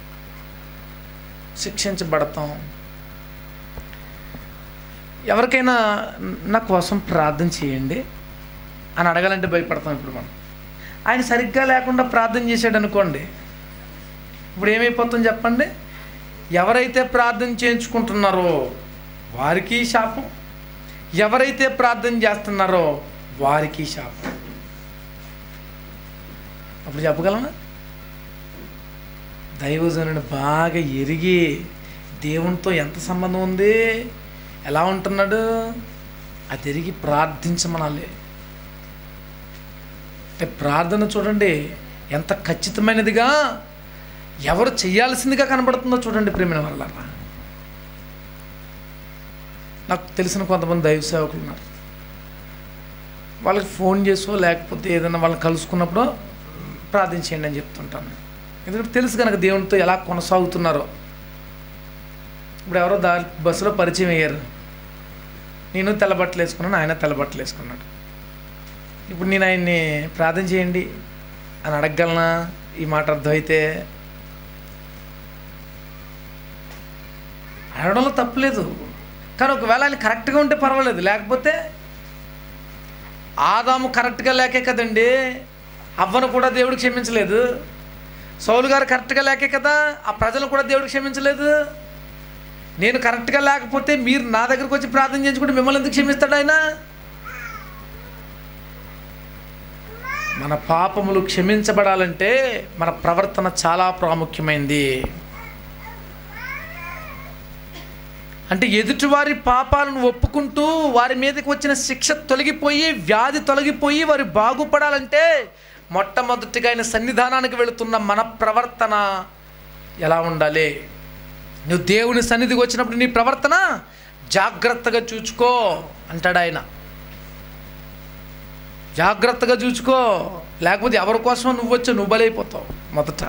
శిక్షించబడతాం ఎవరికైనా నా కోసం ప్రార్థన చేయండి అని అడగాలంటే భయపడతాం ఇప్పుడు మనం ఆయన సరిగ్గా లేకుండా ప్రార్థన చేశాడు అనుకోండి ఇప్పుడు ఏమైపోతుంది చెప్పండి ఎవరైతే ప్రార్థన చేయించుకుంటున్నారో వారికి శాపం ఎవరైతే ప్రార్థన చేస్తున్నారో వారికి శాపం అప్పుడు చెప్పగలమా దైవజనుని బాగా ఎరిగి దేవునితో ఎంత సంబంధం ఉంది ఎలా ఉంటున్నాడు అది ఎరిగి ప్రార్థించమనాలి అంటే ప్రార్థన చూడండి ఎంత ఖచ్చితమైనదిగా ఎవరు చేయాల్సిందిగా కనబడుతుందో చూడండి ప్రేమిన వల్ల నాకు తెలిసిన కొంతమంది దైవ సేవకులు ఉన్నారు వాళ్ళకి ఫోన్ చేసో లేకపోతే ఏదైనా వాళ్ళని కలుసుకున్నప్పుడు ప్రార్థించేయండి అని చెప్తుంటాను ఎందుకంటే తెలుసు కనుక దేవునితో ఎలా కొనసాగుతున్నారో ఇప్పుడు ఎవరో దారి బస్సులో పరిచయం అయ్యారు నేను తెల్లబట్టలు వేసుకున్నాను ఆయన తెల్లబట్టలు వేసుకున్నాడు ఇప్పుడు నేను ఆయన్ని ప్రార్థన చేయండి అని అడగగలనా ఈ మాట అర్థమైతే అడగడంలో తప్పులేదు కానీ ఒకవేళ ఆయన కరెక్ట్గా ఉంటే పర్వాలేదు లేకపోతే ఆదాము కరెక్ట్గా లేకే కదండి అవ్వను కూడా దేవుడు క్షమించలేదు సౌలు గారు కరెక్ట్గా లేకే కదా ఆ ప్రజలు కూడా దేవుడు క్షమించలేదు నేను కరెక్ట్గా లేకపోతే మీరు నా దగ్గరకు వచ్చి ప్రార్థన చేయించుకుంటే మిమ్మల్ని ఎందుకు క్షమిస్తాడు ఆయన మన పాపములు క్షమించబడాలంటే మన ప్రవర్తన చాలా ప్రాముఖ్యమైంది అంటే ఎదుటివారి పాపాలను ఒప్పుకుంటూ వారి మీదకి వచ్చిన శిక్ష తొలగిపోయి వ్యాధి తొలగిపోయి వారు బాగుపడాలంటే మొట్టమొదటిగా ఆయన సన్నిధానానికి వెళుతున్న మన ప్రవర్తన ఎలా ఉండాలి నువ్వు దేవుని సన్నిధికి వచ్చినప్పుడు నీ ప్రవర్తన జాగ్రత్తగా చూచుకో అంటాడు ఆయన జాగ్రత్తగా చూచుకో లేకపోతే ఎవరి కోసం నువ్వు వచ్చావు నువ్వు బలైపోతావు మొదట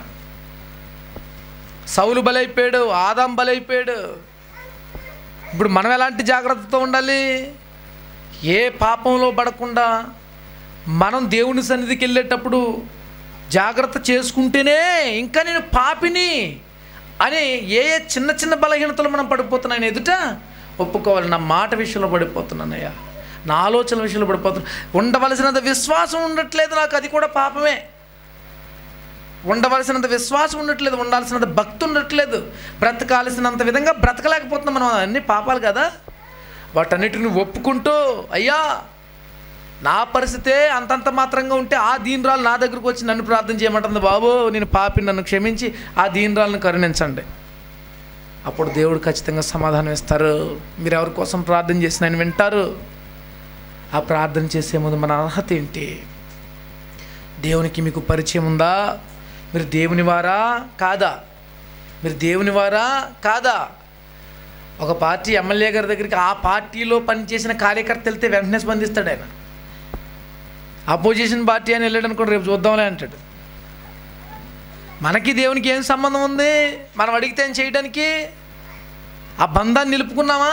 సౌలు బలైపోయాడు ఆదాం బలైపోయాడు ఇప్పుడు మనం ఎలాంటి జాగ్రత్తతో ఉండాలి ఏ పాపంలో పడకుండా మనం దేవుని సన్నిధికి వెళ్ళేటప్పుడు జాగ్రత్త చేసుకుంటేనే ఇంకా నేను పాపిని అని ఏ ఏ చిన్న చిన్న బలహీనతలు మనం పడిపోతున్నాను ఎదుట ఒప్పుకోవాలి నా మాట విషయంలో పడిపోతున్నానయ్యా నా ఆలోచన విషయంలో పడిపోతున్నా ఉండవలసినంత విశ్వాసం ఉండట్లేదు నాకు అది కూడా పాపమే ఉండవలసినంత విశ్వాసం ఉండట్లేదు ఉండాల్సినంత భక్తి ఉండట్లేదు బ్రతకాల్సినంత విధంగా బ్రతకలేకపోతున్నాం మనం అన్ని పాపాలు కదా వాటన్నిటిని ఒప్పుకుంటూ అయ్యా నా పరిస్థితే అంతంత మాత్రంగా ఉంటే ఆ దీనరాలు నా దగ్గరకు వచ్చి నన్ను ప్రార్థన చేయమంటుంది బాబు నేను పాపి నన్ను క్షమించి ఆ దీనరాలను కరుణించండి అప్పుడు దేవుడు ఖచ్చితంగా సమాధానం ఇస్తారు మీరు ఎవరి కోసం ప్రార్థన చేసిన ఆయన వింటారు ఆ ప్రార్థన చేసే ముందు మన అర్హత ఏంటి దేవునికి మీకు పరిచయం ఉందా మీరు దేవుని వారా కాదా మీరు దేవుని వారా కాదా ఒక పార్టీ ఎమ్మెల్యే గారి దగ్గరికి ఆ పార్టీలో పనిచేసిన కార్యకర్త వెళ్తే వెంటనే స్పందిస్తాడు ఆయన అపోజిషన్ పార్టీ అని వెళ్ళాడు అనుకోండి రేపు చూద్దాంలే అంటాడు మనకి దేవునికి ఏం సంబంధం ఉంది మనం అడిగితే ఏం చేయడానికి ఆ బంధాన్ని నిలుపుకున్నామా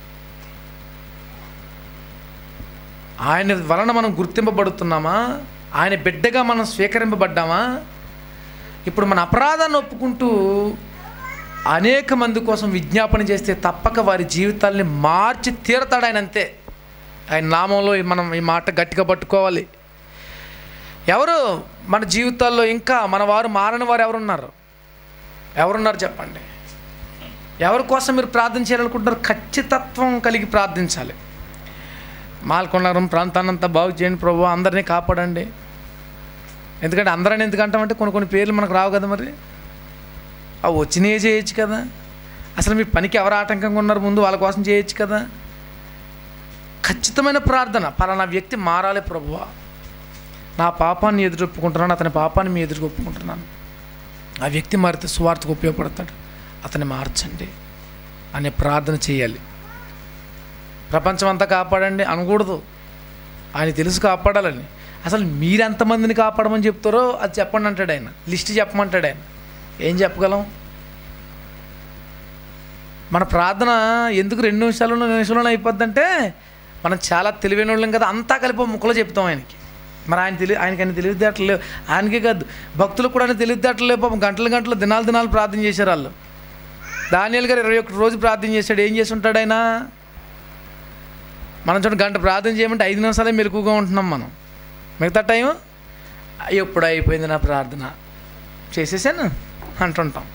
ఆయన వలన మనం గుర్తింపబడుతున్నామా ఆయన బిడ్డగా మనం స్వీకరింపబడ్డామా ఇప్పుడు మన అపరాధాన్ని ఒప్పుకుంటూ అనేక మంది కోసం విజ్ఞాపన చేస్తే తప్పక వారి జీవితాల్ని మార్చి తీరతాడు ఆయన అంతే ఆయన నామంలో మనం ఈ మాట గట్టిగా పట్టుకోవాలి ఎవరు మన జీవితాల్లో ఇంకా మన వారు మారని వారు ఎవరున్నారు ఎవరున్నారు చెప్పండి ఎవరి కోసం మీరు ప్రార్థన చేయాలనుకుంటున్నారు ఖచ్చితత్వం కలిగి ప్రార్థించాలి మాల్కొండరం ప్రాంతాన్నంతా బాగు చేయండి ప్రభు అందరినీ కాపాడండి ఎందుకంటే అందరని ఎందుకు అంటామంటే కొన్ని కొన్ని పేర్లు మనకు రావు కదా మరి అవి వచ్చినాయే చేయొచ్చు కదా అసలు మీ పనికి ఎవరు ఆటంకంగా ఉన్నారు ముందు వాళ్ళ కోసం చేయొచ్చు కదా ఖచ్చితమైన ప్రార్థన పలానా వ్యక్తి మారాలి ప్రభువా నా పాపాన్ని ఎదురు ఒప్పుకుంటున్నాను అతని పాపాన్ని మీ ఎదురు ఒప్పుకుంటున్నాను ఆ వ్యక్తి మారితే సువార్తకు ఉపయోగపడతాడు అతన్ని మార్చండి అనే ప్రార్థన చేయాలి ప్రపంచం అంతా కాపాడండి అనకూడదు ఆయన తెలుసు కాపాడాలని అసలు మీరు ఎంతమందిని కాపాడమని చెప్తారో అది చెప్పండి అంటాడు ఆయన లిస్ట్ చెప్పమంటాడు ఆయన ఏం చెప్పగలం మన ప్రార్థన ఎందుకు రెండు నిమిషాలలో నిమిషంలోనే అయిపోద్దంటే మనం చాలా తెలివైన వాళ్ళం కదా అంతా కలిపి ఓ ముక్కలో చెప్తాం ఆయనకి మరి ఆయన తెలివి ఆయనకి ఆయన తెలివితేటలు లేవు ఆయనకే కాదు భక్తులకు కూడా ఆయన తెలివితేటలు లేవు పాపం గంటల గంటలు దినాలు దినాలు ప్రార్థన చేశారు వాళ్ళు దానియల్ గారు ఇరవై ఒక్క రోజు ప్రార్థన చేశాడు ఏం చేసి ఉంటాడు ఆయన మనం చూడండి గంట ప్రార్థన చేయమంటే ఐదు నిమిషాలే మెలకుగా ఉంటున్నాం మనం మిగతా టైం ఎప్పుడు అయిపోయింది నా ప్రార్థన చేసేసాను అంటుంటాం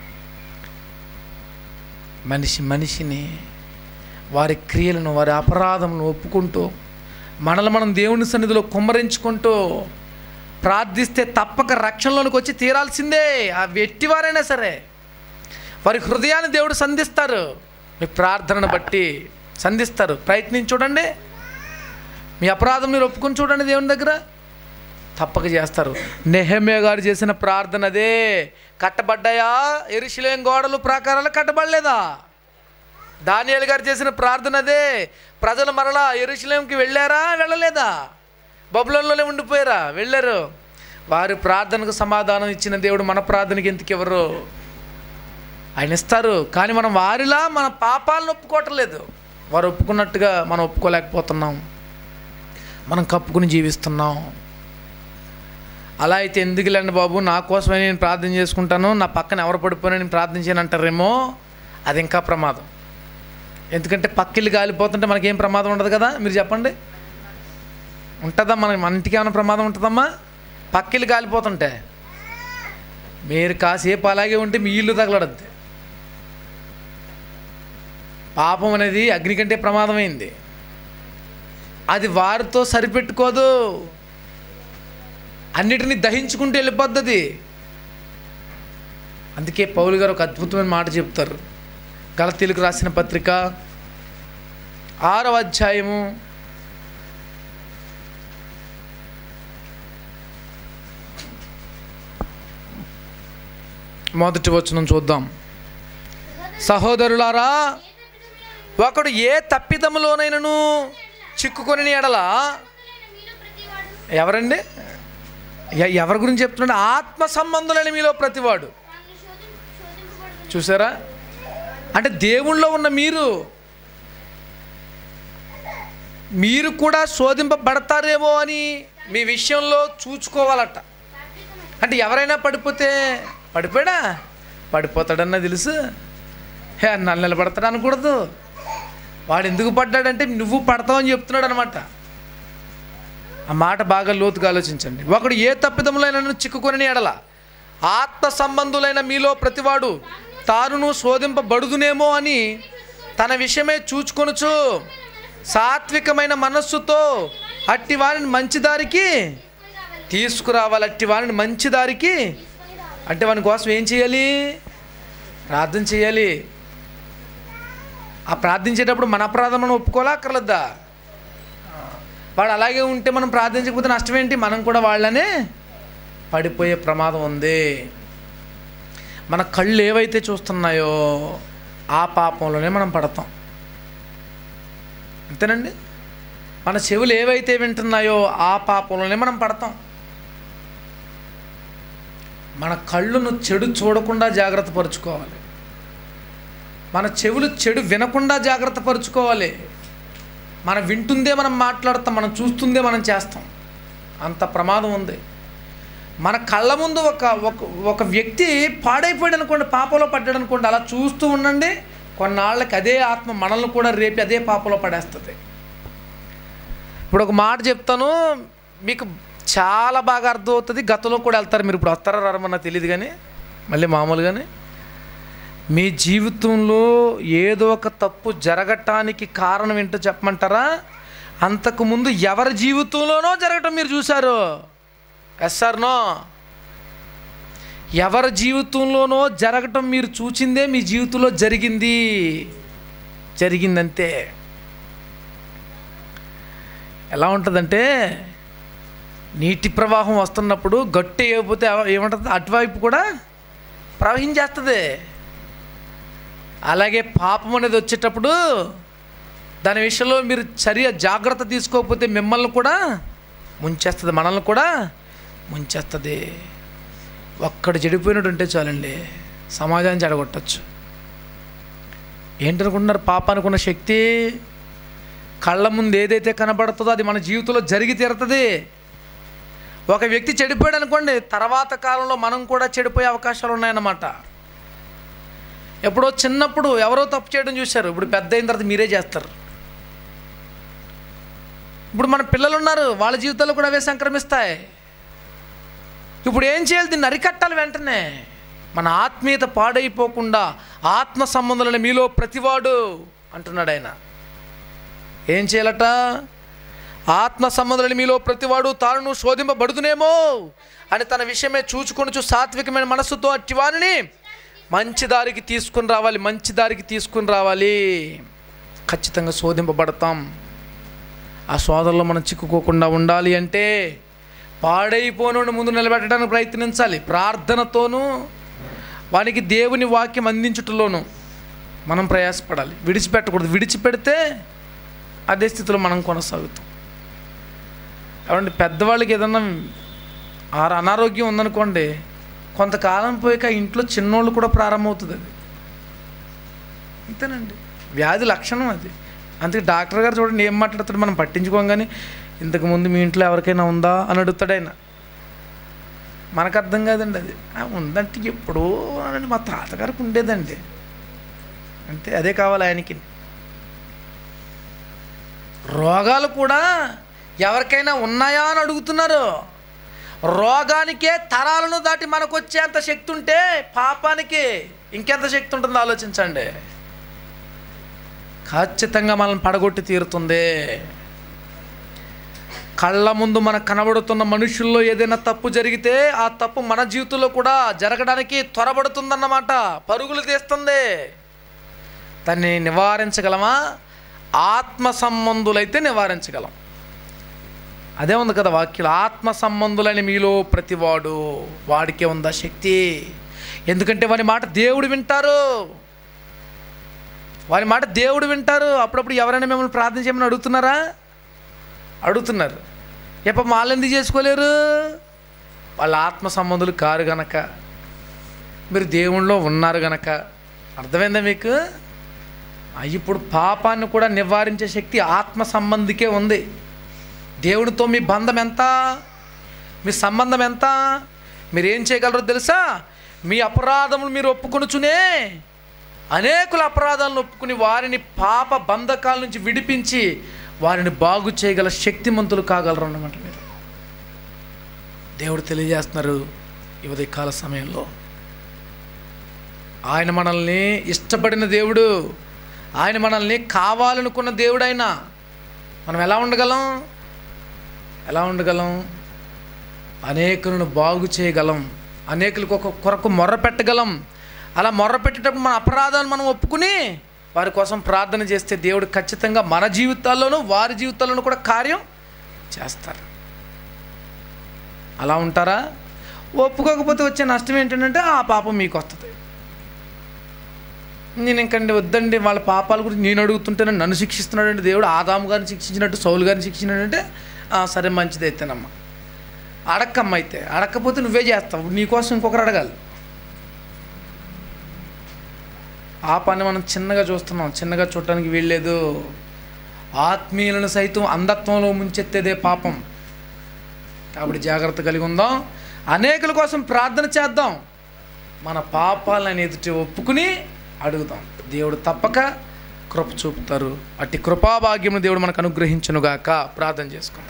మనిషి మనిషిని వారి క్రియలను వారి అపరాధములను ఒప్పుకుంటూ మనల్ని మనం దేవుని సన్నిధిలో కుమ్మరించుకుంటూ ప్రార్థిస్తే తప్పక రక్షణలోనికి వచ్చి తీరాల్సిందే ఆ వెట్టివారైనా సరే వారి హృదయాన్ని దేవుడు సంధిస్తారు మీ ప్రార్థనను బట్టి సంధిస్తారు ప్రయత్నించి చూడండి మీ అపరాధం మీరు ఒప్పుకొని చూడండి దేవుని దగ్గర తప్పక చేస్తారు నెహమ్య గారు చేసిన ప్రార్థన అదే కట్టబడ్డాయా ఎరుశలేం గోడలు ప్రాకారాలు కట్టబడలేదా దానియాలు గారు చేసిన ప్రార్థన అదే ప్రజలు మరలా ఎరుశలేంకి వెళ్ళారా వెళ్ళలేదా బబులంలోనే ఉండిపోయారా వెళ్ళారు వారి ప్రార్థనకు సమాధానం ఇచ్చిన దేవుడు మన ప్రార్థనకి ఎందుకు ఎవరు ఆయన ఇస్తారు కానీ మనం వారిలా మన పాపాలను ఒప్పుకోవట్లేదు వారు ఒప్పుకున్నట్టుగా మనం ఒప్పుకోలేకపోతున్నాం మనం కప్పుకుని జీవిస్తున్నాం అలా అయితే ఎందుకులేండి బాబు నా కోసమే నేను ప్రార్థన చేసుకుంటాను నా పక్కన ఎవరు పడిపోయినా నేను ప్రార్థన చేయను అంటారేమో అది ఇంకా ప్రమాదం ఎందుకంటే పక్కిల్లు కాలిపోతుంటే మనకేం ప్రమాదం ఉండదు కదా మీరు చెప్పండి ఉంటుందా మన మన ఇంటికి ఏమైనా ప్రమాదం ఉంటుందమ్మా పక్కిల్లు కాలిపోతుంటే మీరు కాసేపు అలాగే ఉంటే మీ ఇల్లు తగలడద్ది పాపం అనేది అగ్ని కంటే ప్రమాదమైంది అది వారితో సరిపెట్టుకోదు అన్నిటినీ దహించుకుంటూ వెళ్ళిపోద్ది అది. అందుకే పౌలు గారు ఒక అద్భుతమైన మాట చెప్తారు గలతీలకు రాసిన పత్రిక ఆరవ అధ్యాయము మొదటి వచనం చూద్దాం సహోదరులారా ఒకడు ఏ తప్పిదములోనైనను చిక్కుకొని ఎడల మీలో ప్రతివాడు ఎవరండి ఎ- ఎవరి గురించి చెప్తున్నాడు ఆత్మ సంబంధులైన మీలో ప్రతివాడు తాను శోధి శోధింపబడును చూసారా అంటే దేవుళ్ళో ఉన్న మీరు మీరు కూడా శోధింపబడతారేమో అని మీ విషయంలో చూసుకోవాలట అంటే ఎవరైనా పడిపోతే పడిపోయాడా పడిపోతాడన్న తెలుసు హే నన్ను నిలబడతాడు అనకూడదు వాడు ఎందుకు పడ్డాడంటే నువ్వు పడతావు అని చెప్తున్నాడు అనమాట ఆ మాట బాగా లోతుగా ఆలోచించండి ఒకడు ఏ తప్పిదములైన చిక్కుకొని ఎడల ఆత్మ సంబంధులైన మీలో ప్రతివాడు తానును శోధింపబడుదునేమో అని తన విషయమే చూచుకొనుచు సాత్వికమైన మనస్సుతో అట్టి వారిని మంచి దారికి తీసుకురావాలి అట్టి వారిని మంచి దారికి అంటే వాని కోసం ఏం చేయాలి ప్రార్థన చేయాలి ఆ ప్రార్థించేటప్పుడు మన అపరాధం మనం ఒప్పుకోవాలా అక్కర్లేదా వాడు అలాగే ఉంటే మనం ప్రార్థించకపోతే నష్టం ఏంటి మనం కూడా వాళ్ళనే పడిపోయే ప్రమాదం ఉంది మన కళ్ళు ఏవైతే చూస్తున్నాయో ఆ పాపంలోనే మనం పడతాం అంతేనండి మన చెవులు ఏవైతే వింటున్నాయో ఆ పాపంలోనే మనం పడతాం మన కళ్ళును చెడు చూడకుండా జాగ్రత్త పరుచుకోవాలి మన చెవులు చెడు వినకుండా జాగ్రత్త పరుచుకోవాలి మనం వింటుందే మనం మాట్లాడతాం మనం చూస్తుందే మనం చేస్తాం అంత ప్రమాదం ఉంది మన కళ్ళ ముందు ఒక ఒక ఒక వ్యక్తి పాడైపోయాడు అనుకోండి పాపంలో పడ్డాడు అనుకోండి అలా చూస్తూ ఉండండి కొన్నాళ్ళకి అదే ఆత్మ మనల్ని కూడా రేపి అదే పాపంలో పడేస్తుంది ఇప్పుడు ఒక మాట చెప్తాను మీకు చాలా బాగా అర్థమవుతుంది గతంలో కూడా వెళ్తారు మీరు ఇప్పుడు వస్తారా రారమో నాకు తెలియదు కానీ మళ్ళీ మామూలుగానే మీ జీవితంలో ఏదో ఒక తప్పు జరగటానికి కారణం ఏంటో చెప్పమంటారా అంతకుముందు ఎవరి జీవితంలోనో జరగటం మీరు చూశారు ఎస్ సార్ నో ఎవరి జీవితంలోనో జరగటం మీరు చూచిందే మీ జీవితంలో జరిగింది జరిగిందంతే ఎలా ఉంటుందంటే నీటి ప్రవాహం వస్తున్నప్పుడు గట్టి వేయకపోతే ఎవ- ఏముంటుంది అటువైపు కూడా ప్రవహించేస్తుంది అలాగే పాపం అనేది వచ్చేటప్పుడు దాని విషయంలో మీరు చర్య జాగ్రత్త తీసుకోకపోతే మిమ్మల్ని కూడా ముంచేస్తుంది మనల్ని కూడా ముంచేస్తుంది ఒక్కడు చెడిపోయినట్టు ఉంటే చాలండి సమాజాన్ని చెడగొట్టచ్చు ఏంటనుకుంటున్నారు పాపానికి ఉన్న శక్తి కళ్ళ ముందు ఏదైతే కనబడుతుందో అది మన జీవితంలో జరిగి తీరుతుంది ఒక వ్యక్తి చెడిపోయాడు అనుకోండి తర్వాత కాలంలో మనం కూడా చెడిపోయే అవకాశాలు ఉన్నాయన్నమాట ఎప్పుడో చిన్నప్పుడు ఎవరో తప్పు చేయడం చూశారు ఇప్పుడు పెద్ద అయిన తర్వాత మీరే చేస్తారు ఇప్పుడు మన పిల్లలు ఉన్నారు వాళ్ళ జీవితాల్లో కూడా అవే సంక్రమిస్తాయి ఇప్పుడు ఏం చేయాలి దీన్ని అరికట్టాలి వెంటనే మన ఆత్మీయత పాడైపోకుండా ఆత్మ సంబంధాలను మీలో ప్రతివాడు అంటున్నాడు ఆయన ఏం చేయాలట ఆత్మ సంబంధాలను మీలో ప్రతివాడు తాను శోధింపబడుతునేమో అని తన విషయమే చూచుకొనుచు సాత్వికమైన మనస్సుతో అట్టి వారిని మంచి దారికి తీసుకుని రావాలి మంచి దారికి తీసుకుని రావాలి ఖచ్చితంగా శోధింపబడతాం ఆ సోదరులో మనం చిక్కుకోకుండా ఉండాలి అంటే పాడైపోను ముందు నిలబెట్టడానికి ప్రయత్నించాలి ప్రార్థనతోనూ వానికి దేవుని వాక్యం అందించుటలోనూ మనం ప్రయాసపడాలి విడిచిపెట్టకూడదు విడిచిపెడితే అదే స్థితిలో మనం కొనసాగుతాం కాబట్టి పెద్దవాళ్ళకి ఏదన్నా ఆ అనారోగ్యం ఉందనుకోండి కొంతకాలం పోయాక ఇంట్లో చిన్నోళ్ళు కూడా ప్రారంభమవుతుంది అది అంతేనండి వ్యాధి లక్షణం అది అందుకే డాక్టర్ గారు చూడండి ఏం మాట్లాడతాడు మనం పట్టించుకోం కానీ ఇంతకుముందు మీ ఇంట్లో ఎవరికైనా ఉందా అని అడుగుతాడు ఆయన మనకు అర్థం కాదండి అది "ఆ, ఉందంటే ఎప్పుడో అని మా తాతగారికి ఉండేదండి అంతే అదే కావాలి ఆయనకి రోగాలు కూడా ఎవరికైనా ఉన్నాయా అని అడుగుతున్నారు రోగానికే తరాలను దాటి మనకు వచ్చేంత శక్తి ఉంటే పాపానికి ఇంకెంత శక్తి ఉంటుందో ఆలోచించండి ఖచ్చితంగా మనల్ని పడగొట్టి తీరుతుంది కళ్ళ ముందు మనకు కనబడుతున్న మనుషుల్లో ఏదైనా తప్పు జరిగితే ఆ తప్పు మన జీవితంలో కూడా జరగడానికి త్వరపడుతుందన్నమాట పరుగులు తీస్తుంది దాన్ని నివారించగలమా ఆత్మ సంబంధులైతే నివారించగలం అదే ఉంది కదా వాక్యం ఆత్మ సంబంధులని మీలో ప్రతివాడు వాడికే ఉందా శక్తి ఎందుకంటే వాని మాట దేవుడు వింటారు వాని మాట దేవుడు వింటారు అప్పుడప్పుడు ఎవరైనా మిమ్మల్ని ప్రార్థన చేయమని అడుగుతున్నారా అడుగుతున్నారు ఎప్ప వాళ్ళు ఎందుకు చేసుకోలేరు వాళ్ళ ఆత్మ సంబంధులు కారు గనక మీరు దేవుణ్ణిలో ఉన్నారు గనక అర్థమైందా మీకు ఆ, ఇప్పుడు పాపాన్ని కూడా నివారించే శక్తి ఆత్మ సంబంధికే ఉంది దేవునితో మీ బంధం ఎంత మీ సంబంధం ఎంత మీరు ఏం చేయగలరో తెలుసా మీ అపరాధములు మీరు ఒప్పుకొనుచునే అనేకుల అపరాధాలను ఒప్పుకుని వారిని పాప బంధకాల నుంచి విడిపించి వారిని బాగు చేయగల శక్తిమంతులు కాగలరు అన్నమాట మీరు దేవుడు తెలియజేస్తున్నారు ఈ ఉదయకాల సమయంలో ఆయన మనల్ని ఇష్టపడిన దేవుడు ఆయన మనల్ని కావాలనుకున్న దేవుడు ఆయన మనం ఎలా ఉండగలం ఎలా ఉండగలం అనేకులను బాగు చేయగలం అనేకులకు ఒక కొరకు మొర్ర పెట్టగలం అలా మొర్ర పెట్టేటప్పుడు మన అపరాధాలు మనం ఒప్పుకుని వారి కోసం ప్రార్థన చేస్తే దేవుడు ఖచ్చితంగా మన జీవితాల్లోనూ వారి జీవితాల్లోనూ కూడా కార్యం చేస్తారు అలా ఉంటారా ఒప్పుకోకపోతే వచ్చే నష్టం ఏంటంటే ఆ పాపం మీకు వస్తుంది నేను ఇంకండి వద్దండి వాళ్ళ పాపాల గురించి నేను అడుగుతుంటేనే నన్ను శిక్షిస్తున్నాడంటే దేవుడు ఆదాము గారిని శిక్షించినట్టు సౌలు గారిని శిక్షించినట్టే "ఆ, సరే మంచిది అయితేనమ్మా అడక్కమ్మ అయితే అడక్కపోతే నువ్వే చేస్తావు నీకోసం ఇంకొకరు అడగాలి ఆ పని మనం చిన్నగా చూస్తున్నాం చిన్నగా చూడటానికి వీల్లేదు ఆత్మీయులను సైతం అంధత్వంలో ముంచెత్తేదే పాపం కాబట్టి జాగ్రత్త కలిగి ఉందాం అనేకుల కోసం ప్రార్థన చేద్దాం మన పాపాలను ఎదుటి ఒప్పుకుని అడుగుదాం దేవుడు తప్పక కృప చూపుతారు అట్టి కృపాభాగ్యము దేవుడు మనకు అనుగ్రహించునుగాక ప్రార్థన చేసుకుందాం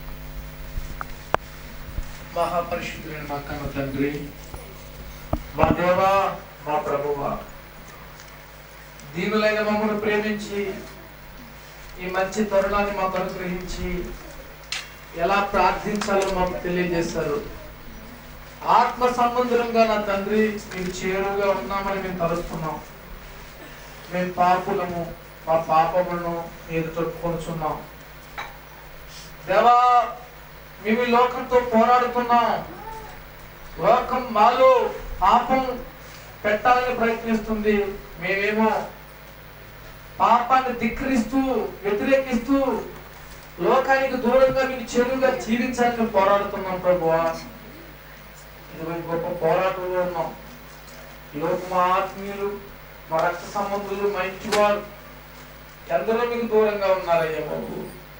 మహాపరిశుద్ధులైన మా కన్న తండ్రి మా దేవా మా ప్రభువా దీనులైన మమ్మల్ని ప్రేమించి ఈ మంచి తరుణాన్ని మాకు అనుగ్రహించి ఎలా ప్రార్థించాలో మాకు తెలియజేశారు ఆత్మ సంబంధంగా నా తండ్రి మీకు చేరుగా ఉన్నామని మేము తలుస్తున్నాం మేము పాపులము మా పాపములను మీరు తొట్టుకొనుచున్నాం దేవా మేము ఈ లోకంతో పోరాడుతున్నాం లోకం మాలో పాపం పెట్టాలని ప్రయత్నిస్తుంది మేమేమో పాపాన్ని ధిక్కరిస్తూ వ్యతిరేకిస్తూ లోకానికి దూరంగా మీకు చెడుగా జీవించాలని పోరాడుతున్నాం ప్రభువా ఇదిగో ఈ గొప్ప పోరాటంలో ఉన్నాం ఈ లోక మా ఆత్మీయులు మా రక్త సంబంధులు మా ఇంటి వారు ఎందరో మీకు దూరంగా ఉన్నారయ్యా బాబు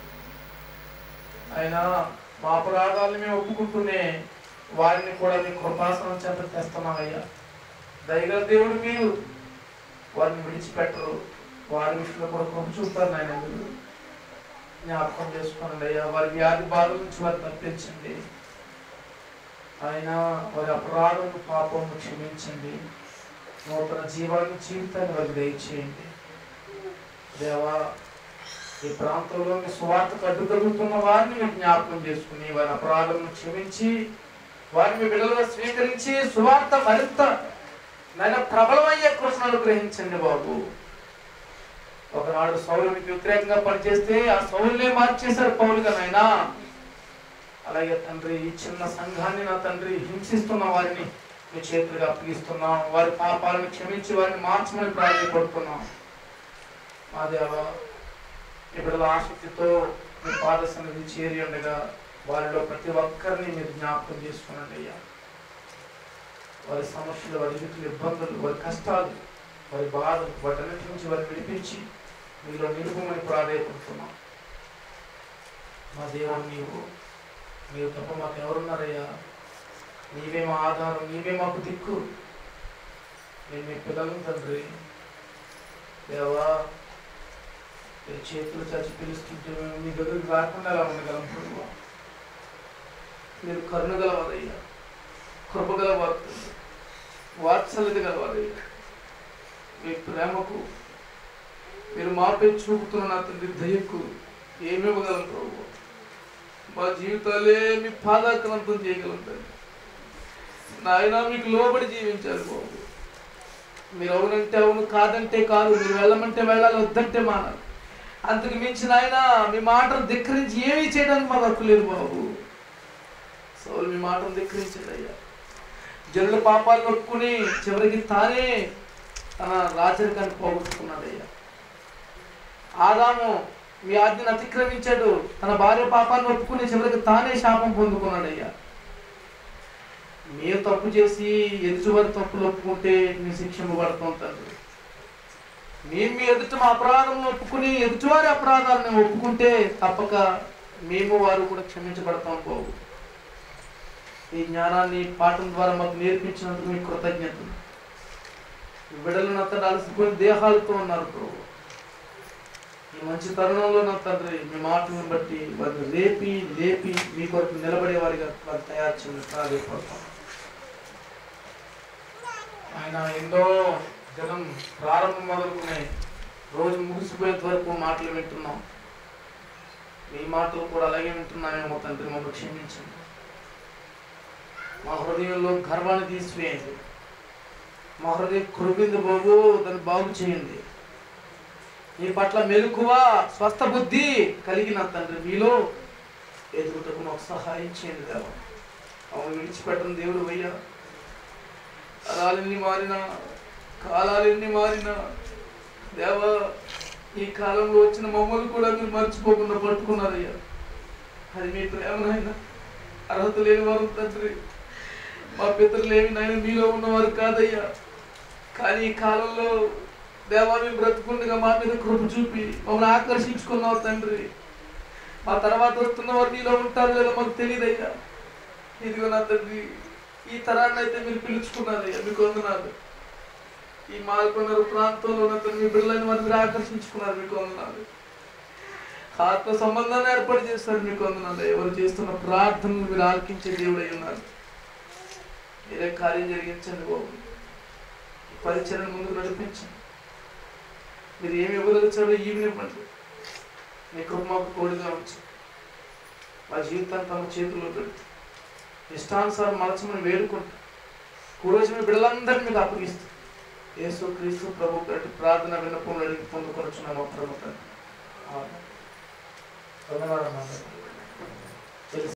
అయినా మా అపరాధాలను మేము ఒప్పుకుంటూనే వారిని కూడా మీ కృపాసనం చెంత తెస్తున్నామయ్యా దయగల దేవుడు మీరు వారిని విడిచిపెట్టరు వారి విషయంలో కూడా కృప చూస్తారు నాయన మీరు జ్ఞాపకం చేసుకోండి అయ్యా వారి వ్యాధి బాధ నుంచి వారిని తప్పించండి ఆయన వారి అపరాధం పాపం క్షమించండి నూతన జీవాన్ని జీవితాన్ని వారికి దయచేయండి దేవా ఈ ప్రాంతంలో మీ స్వార్థకు అడ్డు తగులుతున్న వారిని మీరు జ్ఞాపకం చేసుకుని వారి అపరాధమును క్షమించి వారిని మీ బిడ్డలుగా స్వీకరించి సువార్త మరింత నాయన ప్రబలమయ్యే కృష్ణ అనుగ్రహించండి బాబు ఒకనాడు సౌలు మీకు వ్యతిరేకంగా పనిచేస్తే ఆ సౌలునే మార్చేశారు పౌలుగా నాయనా అలాగే తండ్రి ఈ చిన్న సంఘాన్ని నా తండ్రి హింసిస్తున్న వారిని మీ చేతులుగా అప్పగిస్తున్నాం వారి పాపాలను క్షమించి వారిని మార్చమని ప్రాధాన్యపడుతున్నాం మా దేవ ఇప్పుడు ఆసక్తితో మీ పాద సన్నిధి చేరి ఉండగా వారిలో ప్రతి ఒక్కరిని మీరు జ్ఞాపకం చేసుకునండి అయ్యా వారి సమస్యలు వారి ఇరుకులు ఇబ్బందులు వారి కష్టాలు వారి బాధలు వాటన్నిటి నుంచి వారిని విడిపించి మీలో నిలుపుమని ప్రాధాయపడుతున్నాం మా దేవుడు నీవు మీరు తప్ప మాకు ఎవరున్నారయ్యా నీవే మా ఆధారం నీవే మాకు దిక్కు నేను మీ పిల్లలను తండ్రి దేవా మీరు చేతులు చచ్చి పిలుస్తుంటే మేము మీ దగ్గరికి రాకుండా ఎలా ఉండగలం ప్రభువా? మీరు కరుణ గలవారయ్యా కృప గలవారు తండ్రి. వాత్సల్యత గలవారయ్యా మీ ప్రేమకు మీరు మాపై చూపుతున్న నా తండ్రి దయకు ఏమి ఇవ్వగలం ప్రభు మా జీవితాలే మీ పాదాక్రాంతం చేయగలం తండ్రి నాయన మీకు లోబడి జీవించాలి బాబు మీరు అవునంటే అవును కాదంటే కాదు మీరు వెళ్ళమంటే వెళ్ళాలి వద్దంటే మానాలి అంతకు మించిన ఆయన మీ మాటను ధిక్కరించి ఏమీ చేయడానికి మాకు హక్కు లేదు బాబు సౌలు మీ మాటను ధిక్కరించండి అయ్యా జనుల పాపాలు నొక్కుని చివరికి తానే తన రాజరికాన్ని పోగొట్టుకున్నాడు అయ్యా ఆదాము మీ ఆజ్ఞను అతిక్రమించాడు తన భార్య పాపాన్ని ఒప్పుకుని చివరికి తానే శాపం పొందుకున్నాడు అయ్యా మీరు తప్పు చేసి ఎదుటివారి తప్పులు ఒప్పుకుంటే మీ శిక్షింపబడుతూ తండ్రి మేము మీ ఎదుట మా అపరాధం ఒప్పుకుని ఎదుటివారి అపరాధాలను ఒప్పుకుంటే తప్పక మేము వారు కూడా క్షమించబడతాం బాబు ఈ జ్ఞానాన్ని పాఠం ద్వారా మాకు నేర్పించినందుకు మీకు కృతజ్ఞతలు ఈ బిడ్డలను అంతా అలసిపోయిన దేహాలతో ఉన్నారు ప్రభు ఈ మంచి తరుణంలో నా తండ్రి మీ మాటలను బట్టి వారిని రేపి లేపి మీ కొరకు నిలబడే వారిగా వారు తయారు చేయాలని ప్రాధాన్యపడతాం ఆయన ఎన్నో జనం ప్రారంభం మొదలుకునే రోజు ముగిసిపోయేంత వరకు మాటలు వింటున్నాం మీ మాటలు కూడా అలాగే వింటున్నామేమో తండ్రి మమ్మల్ని క్షమించండి మా హృదయంలో గర్వాన్ని తీసివేయండి మా హృదయం కృపింది బాబు దాన్ని బాగు చేయండి మీ పట్ల మెలకువ స్వస్థ బుద్ధి కలిగిన తండ్రి మీలో ఎదుగుటకు మాకు సహాయం చేయండి దేవా అవును విడిచిపెట్టను దేవుడు అయ్యా తరాలెన్ని మారినా కాలాలెన్ని మారినా దేవా ఈ కాలంలో వచ్చిన మమ్మల్ని కూడా మీరు మర్చిపోకుండా పట్టుకున్నారయ్యా అది మీ ప్రేమనైనా అర్హత లేని వారు తండ్రి మా పితరులు ఏమి నాయన మీలో ఉన్నవారు కాదయ్యా కానీ ఈ కాలంలో దేవా మేము బ్రతుకుండగా మా మీద కృప చూపి మమ్మల్ని ఆకర్షించుకున్నావు తండ్రి మా తర్వాత వస్తున్న వారు నీలో ఉంటారు లేదో మాకు తెలియదయ్యా ఇదిగో నా తండ్రి ఈ తరాన్ని అయితే మీరు పిలుచుకున్నారు మీకు వందనాలు ఈ మాల్కొండరు ప్రాంతంలో ఉన్న తండ్రి మీ బిడ్డలని వారు మీరు ఆకర్షించుకున్నారు మీకు వందనాలు ఆత్మ సంబంధాన్ని ఏర్పాటు చేస్తారు మీకు వందనాలు ఎవరు చేస్తున్న ప్రార్థనలు మీరు ఆలకించే దేవుడు అయి ఉన్నారు మీరే కార్యం జరిగించండి బాబు ఈ పరిచయం ముందుకు నడిపించండి మీరు ఏమి ఇవ్వదలిచారో ఈవినివ్వండి మీ కృప మాకు తోడుగా ఉంచు మా జీవితాన్ని తమ చేతుల్లో పెడుతూ ఇష్టానుసారం మలచమని వేడుకుంటూ కూరోజు మీ బిడ్డలందరినీ మీకు అప్పగిస్తూ యేసు క్రీస్తు ప్రభు పెట్టి ప్రార్థన విన్నపం అడిగి పొందుకొనుచున్నాము ప్రభు తండ్రి. ఆమేన్. ధన్యవాదాలు